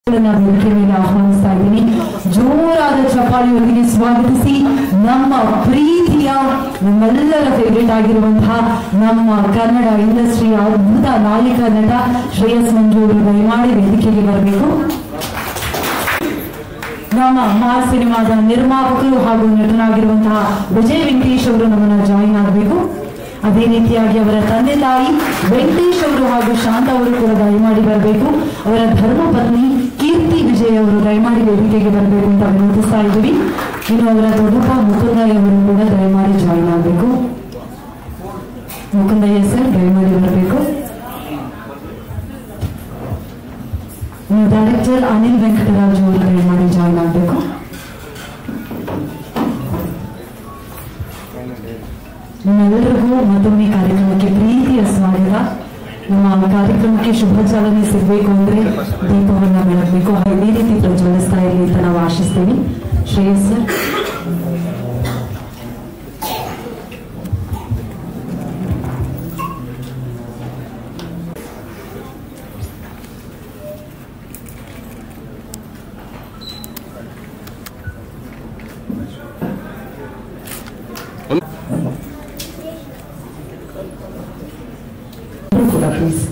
ವೇದಿಕೆ ಮೇಲೆ ಆಹ್ವಾನಿಸ್ತಾ ಇದ್ದೀನಿ ಜೋರಾದ ಚಪ್ಪಾಳಿಯೊಂದಿಗೆ ಸ್ವಾಗತಿಸಿ ನಮ್ಮ ಪ್ರೀತಿಯ ನಮ್ಮೆಲ್ಲರ ಫೇವರೇಟ್ ಆಗಿರುವಂತಹ ನಮ್ಮ ಕನ್ನಡ ಇಂಡಸ್ಟ್ರಿಯ ಅದ್ಭುತ ನಾಯಕ ನಟ ಶ್ರೇಯಸ್ ಮಂಜು ಅವರು ದಯಮಾಡಿ ವೇದಿಕೆಗೆ ಬರಬೇಕು ನಮ್ಮ ಮಾ ಸಿನಿಮಾದ ನಿರ್ಮಾಪಕರು ಹಾಗೂ ನಟನಾಗಿರುವಂತಹ ವಿಜಯ್ ವೆಂಕಟೇಶ್ ಅವರು ನಮ್ಮನ್ನ ಜಾಯಿನ್ ಆಗಬೇಕು ಅದೇ ರೀತಿಯಾಗಿ ಅವರ ತಂದೆ ತಾಯಿ ವೆಂಕಟೇಶ್ ಅವರು ಹಾಗೂ ಶಾಂತ ಅವರು ಕೂಡ ದಯಮಾಡಿ ಬರಬೇಕು ಅವರ ಧರ್ಮ ಪತ್ನಿ ಕೀರ್ತಿ ವಿಜಯ್ ಅವರು ದಯಮಾಡಿ ವೇದಿಕೆಗೆ ಬರಬೇಕು ಅಂತ ವಿನಂತಿಸ್ತಾ ಇದ್ದೀವಿ ಇನ್ನು ಅವರ ದೊಡ್ಡಪ್ಪ ಮುಕುಂದಯ್ಯ ಅವರು ಕೂಡ ದಯಮಾಡಿ ಜಾಯಿನ್ ಆಗಬೇಕು ಮುಕುಂದಯ್ಯ ಸರ್ ದಯಮಾಡಿ ಬರಬೇಕು ಇನ್ನು ಡೈರೆಕ್ಟರ್ ಅನಿಲ್ ವೆಂಕಟರಾಜ್ ಅವರು ದಯಮಾಡಿ ಜಾಯಿನ್ ಆಗಬೇಕು ನಿಮ್ಮೆಲ್ಲರಿಗೂ ಮತ್ತೊಮ್ಮೆ ಕಾರ್ಯಕ್ರಮಕ್ಕೆ ಪ್ರೀತಿಯ ಸ್ವಾಗತ ನಮ್ಮ ಕಾರ್ಯಕ್ರಮಕ್ಕೆ ಶುಭ ಚಾಲನೆ ಸಿಗಬೇಕು ಅಂದ್ರೆ ದೀಪವನ್ನ ಬೆಳಗಬೇಕು ಇದೇ ರೀತಿ ಪ್ರಜ್ವಲಿಸ್ತಾ ಇರಲಿ ಅಂತ ನಾವು ಆಶಿಸ್ತೀವಿ ಶ್ರೇಯಸ್ ಸರ್ ಕೂಡ ಪ್ಲೀಸ್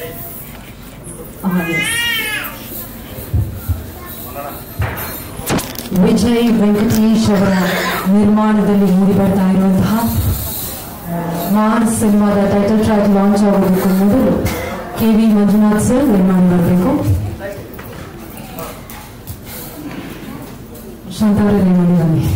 ವಿಜಯ್ ವೆಂಕಟೇಶ್ ಅವರ ನಿರ್ಮಾಣದಲ್ಲಿ ಮೂಡಿ ಬರ್ತಾ ಇರುವಂತಹ ಮಾರ್ ಸಿನಿಮಾದ ಟೈಟಲ್ ಟ್ರ್ಯಾಕ್ ಲಾಂಚ್ ಆಗೋದಕ್ಕೂ ಮೊದಲು ಕೆ ವಿ ಮಂಜುನಾಥ್ ಸರ್ ನಿರ್ಮಾಣ ಮಾಡಬೇಕು ಶಾಂತವರ ನಿರ್ಮಾಣ ಬನ್ನಿ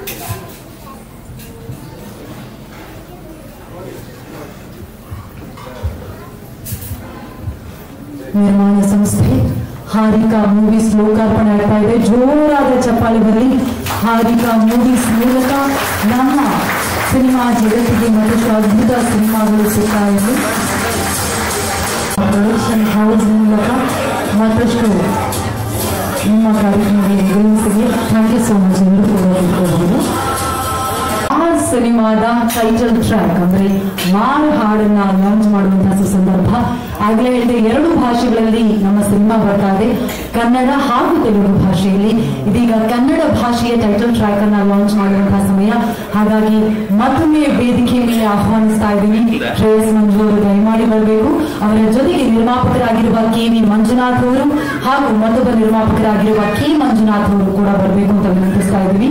ನಿರ್ಮಾಣ ಸಂಸ್ಥೆ ಹಾರಿಕಾ ಮೂವೀಸ್ ಲೋಕಾರ್ಪಣೆ ಆಗ್ತಾ ಇದೆ ಜೋರಾದ ಚಪ್ಪಾಳೆ ಬರಲಿ ಹಾರಿಕಾ ಮೂವೀಸ್ ಮೂಲಕ ನಮ್ಮ ಸಿನಿಮಾ ಜಗತ್ತಿಗೆ ಮತ್ತಷ್ಟು ಅದ್ಭುತ ಸಿನಿಮಾಗಳು ಸಿಗ್ತಾ ಇದೆ ಪ್ರೊಡಕ್ಷನ್ ಹೌಸ್ ಮೂಲಕ ಮತ್ತಷ್ಟು ನಿಮ್ಮ ಕಾರ್ಯಕ್ರಮಗಳಿಗೆ ಗೆಲ್ಲಿಸಿಗೆ ಥ್ಯಾಂಕ್ ಯು ಸೋ ಮಚ್ ಎಲ್ಲರೂ ಕೂಡ ತಿಳ್ಕೊಳ್ಬೋದು ಆ ಸಿನಿಮಾದ ಟೈಟಲ್ ಟ್ರ್ಯಾಕ್ ಅಂದ್ರೆ ಮಾರ್ ಹಾಡನ್ನ ಲಾಂಚ್ ಮಾಡುವಂತಹ ಸುಸಂದರ್ಭ ಆಗ್ಲೇ ಹೇಳಿದೆ ಎರಡು ಭಾಷೆಗಳಲ್ಲಿ ನಮ್ಮ ಸಿನಿಮಾ ಬರ್ತಾ ಇದೆ ಕನ್ನಡ ಹಾಗೂ ತೆಲುಗು ಭಾಷೆಯಲ್ಲಿ ಇದೀಗ ಕನ್ನಡ ಭಾಷೆಯ ಟೈಟಲ್ ಟ್ರ್ಯಾಕ್ ಅನ್ನ ಲಾಂಚ್ ಮಾಡುವಂತಹ ಸಮಯ ಹಾಗಾಗಿ ಮತ್ತೊಮ್ಮೆ ವೇದಿಕೆ ಮೇಲೆ ಆಹ್ವಾನಿಸ್ತಾ ಇದ್ದೀನಿ ಶ್ರೇಯಸ್ ಮಂಜು ಅವರು ದಯಮಾಡಿ ಬರಬೇಕು ಅವರ ಜೊತೆಗೆ ನಿರ್ಮಾಪಕರಾಗಿರುವ ಕೆ ವಿ ಮಂಜುನಾಥ್ ಅವರು ಹಾಗೂ ಮತ್ತೊಬ್ಬ ನಿರ್ಮಾಪಕರಾಗಿರುವ ಕೆ ಮಂಜುನಾಥ್ ಅವರು ಕೂಡ ಬರಬೇಕು ಅಂತ ವಿನಂತಿಸ್ತಾ ಇದ್ದೀವಿ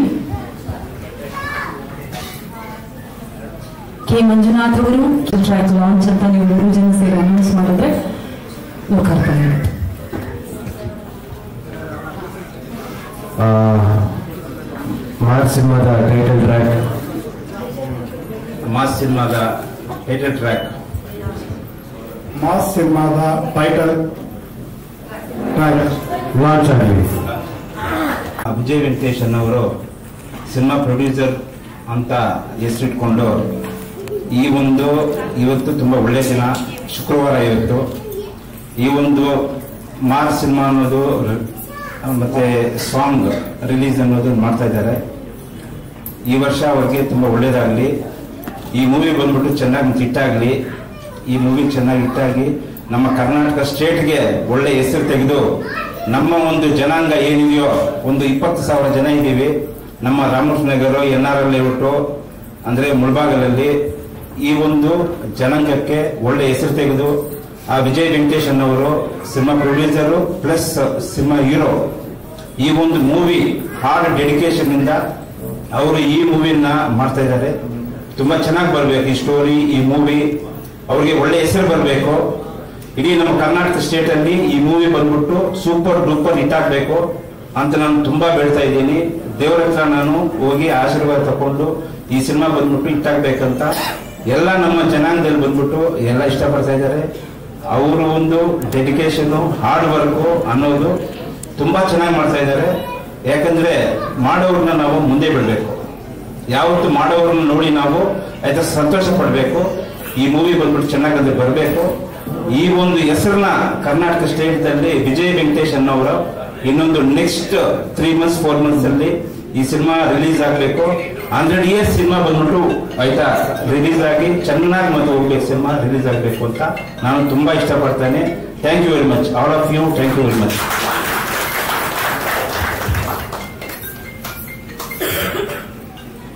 ಕೆ ಮಂಜುನಾಥ್ ಅವರು ಟ್ರ್ಯಾಕ್ ಲಾಂಚ್ ಅಂತ ನೀವು ಮೂರು ಜನ ಸೇರಿ ಅನೌನ್ಸ್ ಮಾಡಿದ್ರೆ ಲೋಕಾರ್ಪಣೆ ಆಗುತ್ತೆ. ಮಾರ್ ಸಿನಿಮಾದ ಟೈಟಲ್ ಟ್ರ್ಯಾಕ್ ಮಾಸ್ ಸಿನಿಮಾದ ಟೈಟಲ್ ಟ್ರ್ಯಾಕ್ ಮಾಸ್ ಸಿನಿಮಾದ ಟೈಟಲ್ ಟ್ರ್ಯಾಕ್ ಲಾಂಚ್ ಆಗಿದೆ ವಿಜಯ್ ವೆಂಕಟೇಶ್ ಅನ್ನೋರು ಸಿನಿಮಾ ಪ್ರೊಡ್ಯೂಸರ್ ಅಂತ ಹೆಸರಿಟ್ಕೊಂಡು ಈ ಒಂದು ಇವತ್ತು ತುಂಬ ಒಳ್ಳೆಯ ದಿನ ಶುಕ್ರವಾರ ಇವತ್ತು ಈ ಒಂದು ಮಾರ್ ಸಿನಿಮಾ ಅನ್ನೋದು ರ- ಮತ್ತೆ ಸಾಂಗ್ ರಿಲೀಸ್ ಅನ್ನೋದು ಮಾಡ್ತಾ ಇದ್ದಾರೆ ಈ ವರ್ಷ ಅವ್ರಿಗೆ ತುಂಬ ಒಳ್ಳೇದಾಗಲಿ ಈ ಮೂವಿ ಬಂದ್ಬಿಟ್ಟು ಚೆನ್ನಾಗಿ ಹಿಟ್ಟಾಗಲಿ ಈ ಮೂವಿ ಚೆನ್ನಾಗಿ ಹಿಟ್ಟಾಗಿ ನಮ್ಮ ಕರ್ನಾಟಕ ಸ್ಟೇಟ್ಗೆ ಒಳ್ಳೆ ಹೆಸರು ತೆಗೆದು ನಮ್ಮ ಒಂದು ಜನಾಂಗ ಏನಿದೆಯೋ ಒಂದು ಇಪ್ಪತ್ತು ಸಾವಿರ ಜನ ಇದ್ದೀವಿ ನಮ್ಮ Ramakrishnanagar N R L layout ಅಂದರೆ ಮುಳಬಾಗಲಲ್ಲಿ ಈ ಒಂದು ಜನಾಂಗಕ್ಕೆ ಒಳ್ಳೆ ಹೆಸರು ತೆಗೆದು ಆ ವಿಜಯ್ ವೆಂಕಟೇಶ್ ಅನ್ನೋರು cinema producer plus cinema hero ಈ ಒಂದು ಮೂವಿ ಹಾರ್ಡ್ ಡೆಡಿಕೇಶನ್ ಇಂದ ಅವರು ಈ ಮೂವಿನ ಮಾಡ್ತಾ ಇದ್ದಾರೆ ತುಂಬಾ ಚೆನ್ನಾಗಿ ಬರಬೇಕು ಈ ಸ್ಟೋರಿ ಈ ಮೂವಿ ಅವ್ರಿಗೆ ಒಳ್ಳೆ ಹೆಸರು ಬರಬೇಕು ಇಡೀ ನಮ್ಮ ಕರ್ನಾಟಕ ಸ್ಟೇಟ್ ಅಲ್ಲಿ ಈ ಮೂವಿ ಬಂದ್ಬಿಟ್ಟು ಸೂಪರ್ ಡೂಪರ್ ಹಿಟ್ ಆಗ್ಬೇಕು ಅಂತ ನಾನು ತುಂಬಾ ಬೇಡ್ತಾ ಇದ್ದೀನಿ ದೇವರ ಹತ್ರ ನಾನು ಹೋಗಿ ಆಶೀರ್ವಾದ ತಕೊಂಡು ಈ ಸಿನಿಮಾ ಬಂದ್ಬಿಟ್ಟು ಹಿಟ್ ಆಗ್ಬೇಕಂತ ಎಲ್ಲ ನಮ್ಮ ಜನಾಂಗದಲ್ಲಿ ಬಂದ್ಬಿಟ್ಟು ಎಲ್ಲ ಇಷ್ಟಪಡ್ತಾ ಇದ್ದಾರೆ ಅವರು ಒಂದು ಡೆಡಿಕೇಶನ್ ಹಾರ್ಡ್ ವರ್ಕ್ ಅನ್ನೋದು ತುಂಬಾ ಚೆನ್ನಾಗಿ ಮಾಡ್ತಾ ಇದ್ದಾರೆ ಯಾಕಂದ್ರೆ ಮಾಡೋರ್ನ ನಾವು ಮುಂದೆ ಬಿಡಬೇಕು ಯಾವತ್ತು ಮಾಡೋರನ್ನ ನೋಡಿ ನಾವು ಆಯ್ತಾ ಸಂತೋಷ ಪಡಬೇಕು ಈ ಮೂವಿ ಬಂದ್ಬಿಟ್ಟು ಚೆನ್ನಾಗಂದ್ರೆ ಬರಬೇಕು ಈ ಒಂದು ಹೆಸರನ್ನ ಕರ್ನಾಟಕ ಸ್ಟೇಟ್ ಅಲ್ಲಿ ವಿಜಯ್ ವೆಂಕಟೇಶ್ ಅನ್ನೋರು ಇನ್ನೊಂದು next three months four months ಅಲ್ಲಿ ಈ ಸಿನಿಮಾ ರಿಲೀಸ್ ಆಗಬೇಕು ಹಂಡ್ರೆಡ್ ಇಯರ್ಸ್ ಸಿನಿಮಾ ಬಂದ್ಬಿಟ್ಟು ಆಯ್ತಾ ರಿಲೀಸ್ ಆಗಿ ಚೆನ್ನಾಗಿ ಮತ್ತೆ ಹೋಗ್ಬೇಕು ಸಿನಿಮಾ ರಿಲೀಸ್ ಆಗಬೇಕು ಅಂತ ನಾನು ತುಂಬಾ ಇಷ್ಟಪಡ್ತೇನೆ thank you very much all of you thank you very much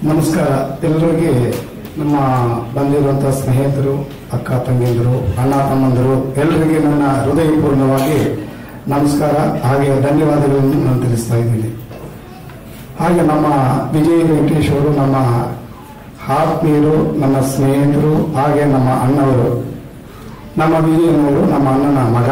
ನಮಸ್ಕಾರ ಎಲ್ಲರಿಗೆ ನಮ್ಮ ಬಂದಿರುವಂತಹ ಸ್ನೇಹಿತರು ಅಕ್ಕ ತಂಗಿಯಂದರು ಅಣ್ಣ ತಮ್ಮಂದರು ಎಲ್ಲರಿಗೆ ನನ್ನ ಹೃದಯಪೂರ್ಣವಾಗಿ ನಮಸ್ಕಾರ ಹಾಗೆ ಧನ್ಯವಾದಗಳನ್ನು ನಾನು ತಿಳಿಸ್ತಾ ಇದ್ದೀನಿ ಹಾಗೆ ನಮ್ಮ ವಿಜಯ ವೆಂಕಟೇಶ್ ಅವರು ನಮ್ಮ ಆತ್ಮೀಯರು ನನ್ನ ಸ್ನೇಹಿತರು ಹಾಗೆ ನಮ್ಮ ಅಣ್ಣವರು ನಮ್ಮ ವಿಜಯನವರು ನಮ್ಮ ಅಣ್ಣನ ಮಗ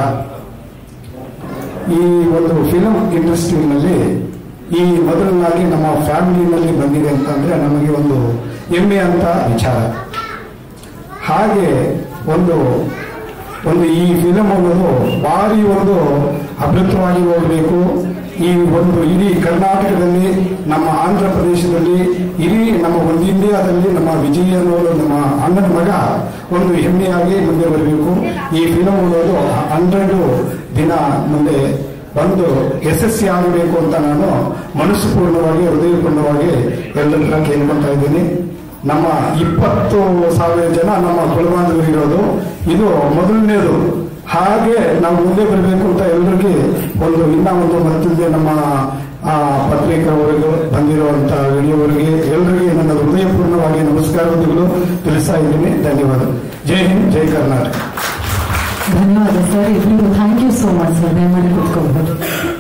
ಈ ಒಂದು ಫಿಲಂ ಇಂಡಸ್ಟ್ರಿನಲ್ಲಿ ಈ ಮೊದಲನಾಗಿ ನಮ್ಮ ಫ್ಯಾಮಿಲಿನಲ್ಲಿ ಬಂದಿದೆ ಅಂತಂದ್ರೆ ನಮಗೆ ಒಂದು ಹೆಮ್ಮೆ ಅಂತ ವಿಚಾರ ಹಾಗೆ ಒಂದು ಒಂದು ಈ ಫಿಲಂ ಅನ್ನೋದು ಭಾರಿ ಒಂದು ಅಭಿವೃದ್ಧವಾಗಿ ಹೋಗಬೇಕು ಈ ಒಂದು ಇಡೀ ಕರ್ನಾಟಕದಲ್ಲಿ ನಮ್ಮ ಆಂಧ್ರ ಪ್ರದೇಶದಲ್ಲಿ ಇಡೀ ನಮ್ಮ ಒಂದು ಇಂಡಿಯಾದಲ್ಲಿ ನಮ್ಮ ವಿಜಯ ಅನ್ನೋದು ನಮ್ಮ ಅಣ್ಣನ ಮಗ ಒಂದು ಹೆಮ್ಮೆಯಾಗಿ ಮುಂದೆ ಬರಬೇಕು ಈ ಫಿಲಂ ಅನ್ನೋದು ಹಂಡ್ರೆಡ್ ದಿನ ಮುಂದೆ ಬಂದು ಯಶಸ್ವಿ ಆಗಬೇಕು ಅಂತ ನಾನು ಮನಸ್ಸುಪೂರ್ಣವಾಗಿ ಹೃದಯಪೂರ್ಣವಾಗಿ ಎಲ್ಲರನ್ನ ಕೇಳ್ಕೊತಾ ಇದ್ದೀನಿ ನಮ್ಮ ಇಪ್ಪತ್ತು ಸಾವಿರ ಜನ ನಮ್ಮ ಕುಲಬಾಂಧವರು ಇರೋದು ಇದು ಮೊದಲನೇದು ಹಾಗೆ ನಾವು ಮುಂದೆ ಬರಬೇಕು ಅಂತ ಎಲ್ಲರಿಗೆ ಒಂದು ಇನ್ನ ಒಂದು ಮತ್ತೊಂದು ನಮ್ಮ ಆ, ಪತ್ರಿಕಾವರೆಗೂ ಬಂದಿರುವಂತ ವಿಡಿಯೋವರಿಗೆ ಎಲ್ಲರಿಗೆ ನನ್ನ ಹೃದಯಪೂರ್ಣವಾಗಿ ನಮಸ್ಕಾರಗಳು ತಿಳಿಸ್ತಾ ಇದ್ದೀನಿ ಧನ್ಯವಾದ ಜೈ ಹಿಂದ್ ಜೈ ಕರ್ನಾಟಕ ಧನ್ಯವಾದ ಸರ್ ಇಬ್ಬರಿಗೂ thank you so much sir ದಯಮಾಡಿ ಕೂತ್ಕೊಳ್ಬೋದು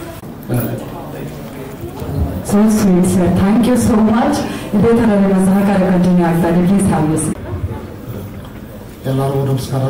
so sweet sir thank you so much ಇದೇ ಥರ ನಿಮ್ಮ ಸಹಕಾರ ಕಂಟಿನ್ಯೂ ಆಗ್ತಾ ಇದೆ ಪ್ಲೀಸ್ ಹ್ಯಾವ್ ಯು ಎಲ್ಲರಿಗೂ ನಮಸ್ಕಾರ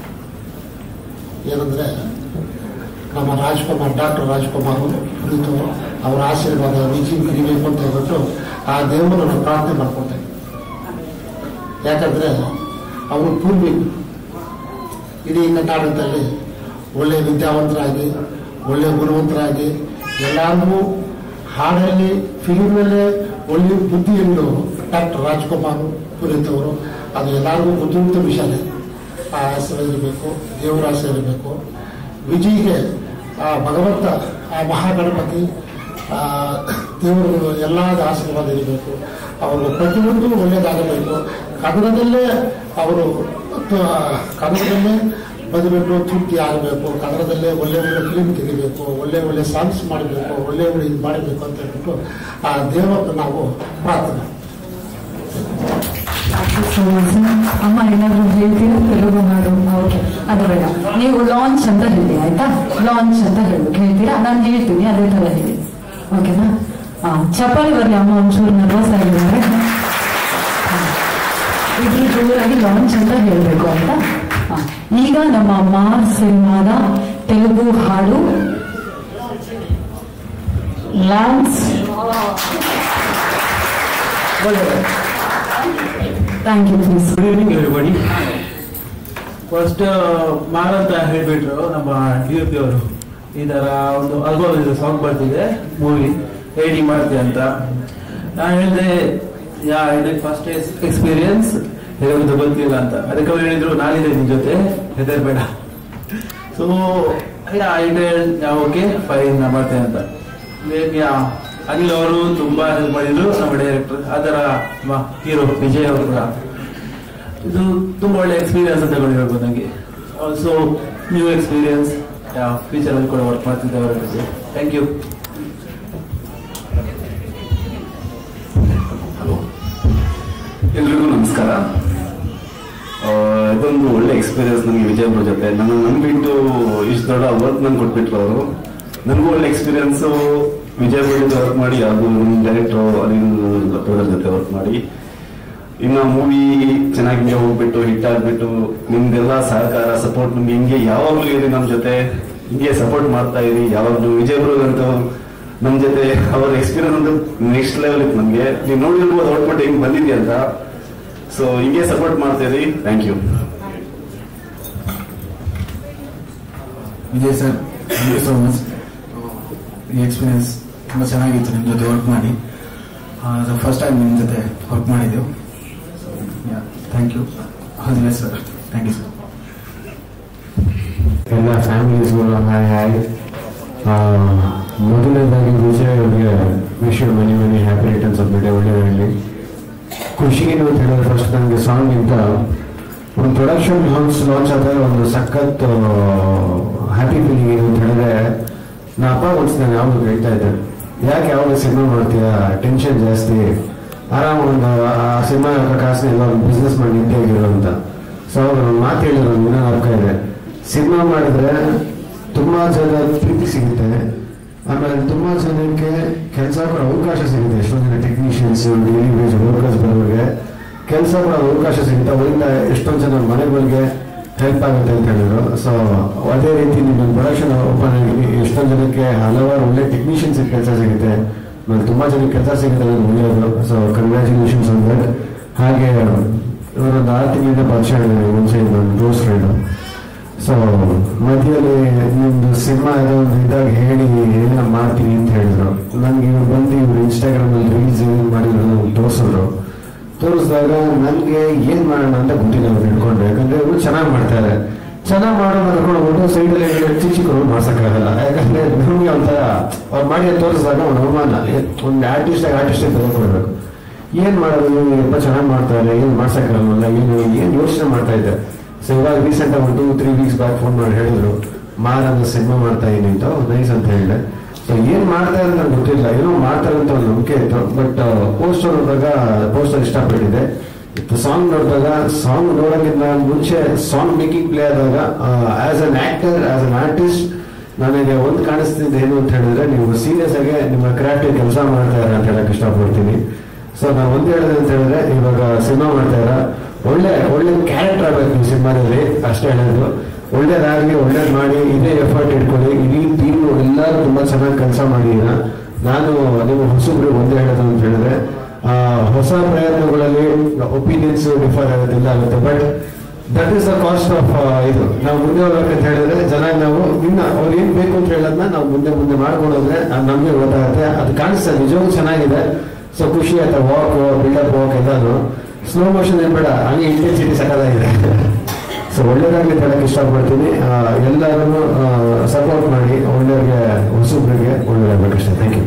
ಏನಂದರೆ ನಮ್ಮ ರಾಜ್ಕುಮಾರ್ ಡಾಕ್ಟರ್ ರಾಜ್ಕುಮಾರ್ ಕುರಿತು ಅವರ ಆಶೀರ್ವಾದ ವಿಜಿ ಕರಿಬೇಕು ಅಂತ ಹೇಳ್ಬಿಟ್ಟು ಆ ದೇವರು ನಾನು ಪ್ರಾರ್ಥನೆ ಮಾಡ್ಕೊಳ್ತೇನೆ ಯಾಕಂದರೆ ಅವರು ಪೂರ್ವಿಕ ಇಡೀ ಕರ್ನಾಟಕದಲ್ಲಿ ಒಳ್ಳೆಯ ವಿದ್ಯಾವಂತರಾಗಿ ಒಳ್ಳೆಯ ಗುಣವಂತರಾಗಿ ಎಲ್ಲರಿಗೂ ಹಾಡಲ್ಲಿ ಫಿಲ್ಮಲ್ಲೇ ಒಳ್ಳೆಯ ಬುದ್ಧಿಯನ್ನು ಡಾಕ್ಟರ್ ರಾಜ್ಕುಮಾರ್ ಪುರೀತ್ ಅವರು ಅದು ಎಲ್ಲರಿಗೂ ಗೊತ್ತಿರುವಂಥ ವಿಷಯನೇ ಆ ಹೆಸರು ಇರಬೇಕು ದೇವರ ಹೆಸರು ಇರಬೇಕು ವಿಜಯ್ಗೆ ಆ ಭಗವಂತ ಆ ಮಹಾಗಣಪತಿ ಆ ದೇವರು ಎಲ್ಲ ಆಶೀರ್ವಾದ ಇರಬೇಕು ಅವರು ಪ್ರತಿಯೊಂದು ಒಳ್ಳೆಯದಾಗಬೇಕು ಕನ್ನಡದಲ್ಲೇ ಅವರು ತ- ಕನ್ನಡದಲ್ಲೇ ಬದುಕಬೇಕು ತೃಪ್ತಿ ಆಗಬೇಕು ಕನ್ನಡದಲ್ಲೇ ಒಳ್ಳೆ ಒಳ್ಳೆ ಫಿಲ್ಮ್ ತೆಗಿಬೇಕು ಒಳ್ಳೆ ಒಳ್ಳೆ ಸಾಂಗ್ಸ್ ಮಾಡಬೇಕು ಒಳ್ಳೆ ಒಳ್ಳೆ ಇದು ಮಾಡಬೇಕು ಅಂತ ಹೇಳ್ಬಿಟ್ಟು ಆ ದೇವರನ್ನು ನಾವು ಪ್ರಾರ್ಥನೆ ಸೊ ಮಚ್ ಅಮ್ಮ ಏನಾದರೂ ಹೇಳ್ತೀರಾ ತೆಲುಗು ಹಾಡು ಓಕೆ ಅದು ಬೇಡ ನೀವು ಲಾಂಚ್ ಅಂತ ಹೇಳಿ ಆಯ್ತಾ ಲಾಂಚ್ ಅಂತ ಹೇಳ್ಬೇಕು ಹೇಳ್ತೀರಾ ನಾನು ಹೇಳ್ತೀನಿ ಅದೇ ಥರ ಹೇಳಿ ಓಕೆನಾ ಹಾಂ ಚಪ್ಪಾಳಿ ಬರಲಿ ಅಮ್ಮ ಒಂಚೂರು ನರ್ವಸ್ ಆಗಿದ್ದಾರೆ ಇಬ್ರು ಜೋರಾಗಿ ಲಾಂಚ್ ಅಂತ ಹೇಳಬೇಕು ಅಂತ ಹಾ. ಈಗ ನಮ್ಮ ಮಾರ್ ಸಿನಿಮಾದ ತೆಲುಗು ಹಾಡು launch thank you please good evening everybody first Maar ಅಂತ ಹೇಳ್ಬಿಟ್ರು ನಮ್ಮ ಡಿ ಪಿ ಅವರು ಈ ತರ ಒಂದು ಆಲ್ಬಮ್ ಇದು ಸಾಂಗ್ ಬರ್ತಿದೆ ಮೂವಿ ಎಡಿಟಿಂಗ್ ಮಾಡ್ತೀವಿ ಅಂತ ನಾನು ಹೇಳಿದೆ ಯಾ ಇದಕ್ಕೆ ಫಸ್ಟ್ ಎಕ್ಸ್ಪೀರಿಯನ್ಸ್ ಹೇಳೋದು ಗೊತ್ತಿಲ್ಲ ಅಂತ ಅದಕ್ಕೆ ಅವ್ರು ಹೇಳಿದ್ರು ನಾನಿದೆ ನಿನ್ ಜೊತೆ ಹೆದರ್ಬೇಡ ಸೊ ಯಾ ಓಕೆ ಫೈನ್ ನಾ ಮಾಡ್ತೇನೆ ಅಂತ Then, ಯಾ ಅನಿಲ್ ಅವರು ತುಂಬಾ ಹೆಲ್ಪ್ ಮಾಡಿದ್ರು ನಮ್ಮ ಡೈರೆಕ್ಟರ್ ಅದರ ಹೀರೋ ವಿಜಯ್ ಅವರು ಕೂಡ ಇದು ತುಂಬಾ ಒಳ್ಳೆ ಎಕ್ಸ್ಪೀರಿಯನ್ಸ್ ಅಂತ ಕೂಡ ಹೇಳ್ಬೋದು ನನಗೆ ಆಲ್ಸೋ ನ್ಯೂ ಎಕ್ಸ್ಪೀರಿಯನ್ಸ್ ಫ್ಯೂಚರ್ ಅಲ್ಲಿ ಕೂಡ ವರ್ಕ್ ಮಾಡ್ತಿದ್ದೆ ಅವರ ಜೊತೆ ಥ್ಯಾಂಕ್ ಯು ಎಲ್ರಿಗೂ ನಮಸ್ಕಾರ ಆ, ಇದೊಂದು ಒಳ್ಳೆ ಎಕ್ಸ್ಪೀರಿಯನ್ಸ್ ನನಗೆ ವಿಜಯಪುರ ಜೊತೆ ನನ್ನ ನಂಬಿಟ್ಟು ಇಷ್ಟು ದೊಡ್ಡ ವರ್ಕ್ ನನ್ಗೆ ಕೊಟ್ಬಿಟ್ರು ಅವರು ನನಗೂ ಒಳ್ಳೆ ಎಕ್ಸ್ಪೀರಿಯನ್ಸು ವಿಜಯಪುರ ಜೊತೆ ವರ್ಕ್ ಮಾಡಿ ಹಾಗೂ ಡೈರೆಕ್ಟರ್ ಅನಿಲ್ ಬ್ರದರ್ ಜೊತೆ ವರ್ಕ್ ಮಾಡಿ ಇನ್ನು ಮೂವಿ ಚೆನ್ನಾಗಿ ಹೋಗ್ಬಿಟ್ಟು ಹಿಟ್ ಆಗ್ಬಿಟ್ಟು ನಿಮ್ದೆಲ್ಲ ಸಹಕಾರ ಸಪೋರ್ಟ್ ನಿಮ್ಗೆ ಹಿಂಗೆ ಯಾವಾಗಲೂ ಇರಿ ನಮ್ಮ ಜೊತೆ ಹಿಂಗೆ ಸಪೋರ್ಟ್ ಮಾಡ್ತಾ ಇರಿ ಯಾವಾಗಲೂ ವಿಜಯಪುರದಂತೂ ನಮ್ಮ ಜೊತೆ ಅವ್ರ ಎಕ್ಸ್ಪೀರಿಯನ್ಸ್ ಒಂದು ನೆಕ್ಸ್ಟ್ ಲೆವೆಲ್ ಇತ್ತು ನಮಗೆ ನೀವು ನೋಡಿರ್ಬೋದು ಔಟ್ಪುಟ್ ಹೆಂಗ್ ಬಂದಿದೆ ಅಂತ ಸೊ ಹಿಂಗೆ ಸಪೋರ್ಟ್ ಮಾಡ್ತೀರಿ thank you Vijay sir thank you so much ಈ ಎಕ್ಸ್ಪೀರಿಯನ್ಸ್ ತುಂಬ ಚೆನ್ನಾಗಿತ್ತು ನಿಮ್ಮ ಜೊತೆ ವರ್ಕ್ ಮಾಡಿ ಫಸ್ಟ್ ಟೈಮ್ ನಿಮ್ಮ ಜೊತೆ ವರ್ಕ್ ಮಾಡಿದ್ದೆವು thank you all the best sir thank you sir ಎಲ್ಲ ಫ್ಯಾಮಿಲೀಸ್ಗಳು ಹಾಯ್ ಹಾಯ್ ಮೊದಲನೇದಾಗಿ ವಿಜಯ್ ಅವರಿಗೆ wish you many many happy returns of ಬಿಡೆ ಒಳ್ಳೆಯದಾಗಲಿ ಖುಷಿಗೇನು ಅಂತ ಹೇಳಿದ್ರೆ ಫಸ್ಟ್ ನನಗೆ ಸಾಂಗ್ ಇಂತ ಒಂದು ಪ್ರೊಡಕ್ಷನ್ ಹೌಸ್ ಲಾಂಚ್ ಆದಾಗ ಒಂದು ಸಖತ್ ಹ್ಯಾಪಿ ಫೀಲಿಂಗ್ ಏನು ಅಂತ ಹೇಳಿದ್ರೆ ನಾ ಅಪ್ಪ ಒಂದ್ಸ ನಾನು ಯಾವಾಗ ಹೇಳ್ತಾ ಇದ್ದೆ ಯಾಕೆ ಯಾವಾಗ ಸಿನಿಮಾ ಮಾಡ್ತೀಯಾ ಟೆನ್ಷನ್ ಜಾಸ್ತಿ ಆರಾಮ ಒಂದು ಆ ಸಿನಿಮಾ ಕಾಸು ಎಲ್ಲ ಒಂದು ಬಿಸ್ನೆಸ್ ಮಾಡಿ ನಿಂತಿರೋ ಅಂತ ಸೊ ಅವ್ರು ಒಂದು ಮಾತು ಹೇಳಿದ್ರು ಇನ್ನೂ ಅರ್ಥ ಇದೆ ಸಿನಿಮಾ ಮಾಡಿದ್ರೆ ತುಂಬಾ ಜನ ಪ್ರೀತಿ ಸಿಗುತ್ತೆ ಆಮೇಲೆ ತುಂಬಾ ಜನಕ್ಕೆ ಕೆಲಸ ಕೊಡೋ ಅವಕಾಶ ಸಿಗುತ್ತೆ ಎಷ್ಟೋ ಜನ ಟೆಕ್ನಿಷಿಯನ್ಸ್ ಡೈಲಿ ವೇಜ್ ವರ್ಕರ್ಸ್ ಬರೋರಿಗೆ ಕೆಲಸ ಕೊಡೋ ಅವಕಾಶ ಸಿಗುತ್ತೆ ಅವರಿಂದ ಎಷ್ಟೊಂದು ಜನ ಮನೆಗಳಿಗೆ ಹೆಲ್ಪ್ ಆಗುತ್ತೆ ಅಂತ ಹೇಳಿದ್ರು ಸೊ ಅದೇ ರೀತಿ ನಿಮ್ಮ ಪ್ರೊಡಕ್ಷನ್ ಓಪನ್ ಆಗಿ ಎಷ್ಟೊಂದು ಜನಕ್ಕೆ ಹಲವಾರು ಒಳ್ಳೆ ಟೆಕ್ನಿಷಿಯನ್ಸ್ ಕೆಲಸ ಸಿಗುತ್ತೆ ಆಮೇಲೆ ತುಂಬಾ ಜನಕ್ಕೆ ಕೆಲಸ ಸಿಗುತ್ತೆ ಅನ್ನೋದು ಒಳ್ಳೆಯದು ಸೊ ಕಂಗ್ರ್ಯಾಚುಲೇಷನ್ಸ್ ಆನ್ ದಟ್ ಹಾಗೆ ಇವರೊಂದು ಆರು ತಿಂಗಳಿಂದ ಪರಿಚಯ ಇದ್ದಾರೆ ಮುಂಚೆ ನನ್ನ ಕ್ಲೋಸ್ ಫ್ರೆಂಡು ಸೊ ಮಧ್ಯದಲ್ಲಿ ನಿಮ್ದು ಸಿನಿಮಾ ಏನೋ ಒಂದು ಇದಾಗ ಹೇಳಿ ಏನ ಮಾಡ್ತೀನಿ ಅಂತ ಹೇಳಿದ್ರು ನನಗೆ ಇವ್ರು ಬಂದು ಇವ್ರು ಇನ್ಸ್ಟಾಗ್ರಾಮಲ್ಲಿ ರೀಲ್ಸ್ ಏನೇನು ಮಾಡಿದ್ರು ನನಗೆ ತೋರಿಸಿದ್ರು ತೋರಿಸಿದಾಗ ನನಗೆ ಏನು ಮಾಡೋಣ ಅಂತ ಗೊತ್ತಿಲ್ಲ ಅವ್ರು ಹಿಡ್ಕೊಂಡು ಯಾಕಂದ್ರೆ ಇವರು ಚೆನ್ನಾಗಿ ಮಾಡ್ತಾರೆ ಚೆನ್ನಾಗಿ ಮಾಡೋದು ಅನ್ಕೊಂಡು ಹೋಗ್ಬಿಟ್ಟು ಸೈಡಲ್ಲಿ ಚಿಕ್ಕ ಚಿಕ್ಕ ಮಾಡ್ಸೋಕ್ಕಾಗಲ್ಲ ಯಾಕಂದ್ರೆ ನಮಗೆ ಒಂಥರ ಅವ್ರು ಮಾಡಿ ಅಂತ ತೋರಿಸಿದಾಗ ಒಂದು ಅವಮಾನ ಒಂದು ಆರ್ಟಿಸ್ಟ್ ಆರ್ಟಿಸ್ಟ್ ತಗೊಂಡ್ಕೊಡ್ಬೇಕು ಏನ್ ಮಾಡೋದು ತುಂಬ ಚೆನ್ನಾಗಿ ಮಾಡ್ತಾರೆ ಏನು ಮಾಡ್ಸಕ್ಕಾಗಲ್ಲ ಏನು ಏನು ಯೋಚನೆ ಮಾಡ್ತಾ ಇದ್ದೆ ಸೊ ಇವಾಗ ರೀಸೆಂಟ್ ಆಗಿ ಒಂದು two three weeks back phone ಮಾಡಿ ಹೇಳಿದ್ರು ಮಾರ ಅಂತ ಸಿನಿಮಾ ಮಾಡ್ತಾ ಇದೀನಿ ಅಂತ ನೈಸ್ ಅಂತ ಹೇಳಿದೆ ಸೊ ಏನ್ ಮಾಡ್ತಾ ಇದ್ರೆ ನಂಗೆ ಗೊತ್ತಿಲ್ಲ ಏನೋ ಮಾಡ್ತಾರೆ ಅಂತ ಒಂದು ನಂಬಿಕೆ ಇತ್ತು ಬಟ್ ಪೋಸ್ಟರ್ ನೋಡಿದಾಗ ಪೋಸ್ಟರ್ ಇಷ್ಟಪಟ್ಟಿದೆ ಸಾಂಗ್ ನೋಡಿದಾಗ ಸಾಂಗ್ ನೋಡೋಕ್ಕಿಂತ ಮುಂಚೆ ಸಾಂಗ್ ಮೇಕಿಂಗ್ ಪ್ಲೇ ಆದಾಗ as an actor as an artist ನನಗೆ ಒಂದು ಕಾಣಿಸ್ತಿದ್ದು ಏನು ಅಂತ ಹೇಳಿದ್ರೆ ನೀವು ಸೀರಿಯಸ್ ಆಗಿ ನಿಮ್ಮ ಕ್ರಾಫ್ಟ್ ಕೆಲಸ ಮಾಡ್ತಾ ಇರ ಅಂತ ಹೇಳಕ್ ಇಷ್ಟಪಡ್ತೀನಿ ಸೊ ನಾನು ಒಂದು ಹೇಳಿದೆ ಅಂತ ಹೇಳಿದ್ರೆ ಇವಾಗ ಸಿನಿಮಾ ಮಾಡ್ತಾ ಇರ ಒಳ್ಳೆ ಒಳ್ಳೆ ಕ್ಯಾರೆಕ್ಟರ್ ಆಗ್ಬೇಕು ನೀವು ಸಿನಿಮಾದಲ್ಲಿ ಅಷ್ಟೇ ಹೇಳೋದು ಒಳ್ಳೇದಾಗಲಿ ಒಳ್ಳೇದು ಮಾಡಿ ಇದೇ ಎಫರ್ಟ್ ಇಟ್ಕೊಳ್ಳಿ ಇಡೀ ಟೀಮ್ ಎಲ್ಲರೂ ತುಂಬಾ ಚೆನ್ನಾಗಿ ಕೆಲಸ ಮಾಡಿದ್ದೀರಾ ನಾನು ನಿಮ್ಮ ಹೊಸಬ್ರು ಒಂದೇ ಹೇಳೋದು ಅಂತ ಹೇಳಿದ್ರೆ ಆ, ಹೊಸ ಪ್ರಯತ್ನಗಳಲ್ಲಿ ಒಪಿನಿಯನ್ಸ್ ಡಿಫರ್ ಆಗೋದಿಲ್ಲ ಆಗುತ್ತೆ but that is the cost of ಇದು ನಾವು ಮುಂದೆ ಹೋಗ್ಬೇಕಂತ ಹೇಳಿದ್ರೆ ಜನ ನಾವು ಇನ್ನ ಅವ್ರು ಏನ್ ಬೇಕು ಅಂತ ಹೇಳೋದನ್ನ ನಾವು ಮುಂದೆ ಮುಂದೆ ಮಾಡ್ಕೊಂಡು ಹೋದ್ರೆ ಅದು ನಮಗೆ ಗೊತ್ತಾಗುತ್ತೆ ಅದು ಕಾಣಿಸ್ತದೆ ನಿಜವೂ ಚೆನ್ನಾಗಿದೆ ಸೊ ಖುಷಿ ಆಯ್ತಾ ವಾಕ್ ಬಿಲ್ಡಪ್ ವಾಕ್ ಎಲ್ಲಾನು ಸ್ಲೋ ಮೋಷನ್ ಏನ್ ಬೇಡ ಹಂಗೆ ಇಂಟೆನ್ಸಿಟಿ ಸಕ್ಕದಾಗಿದೆ ಸೊ ಒಳ್ಳೇದಾಗ್ಲಿ ಹೇಳಕ್ ಇಷ್ಟಪಡ್ತೀನಿ ಆ, ಎಲ್ಲರನ್ನು ಸಪೋರ್ಟ್ ಮಾಡಿ ಒಳ್ಳೆಯವ್ರಿಗೆ ಹೊಸಬ್ರಿಗೆ ಒಳ್ಳೆಯದಾಗಬೇಕಷ್ಟೇ thank you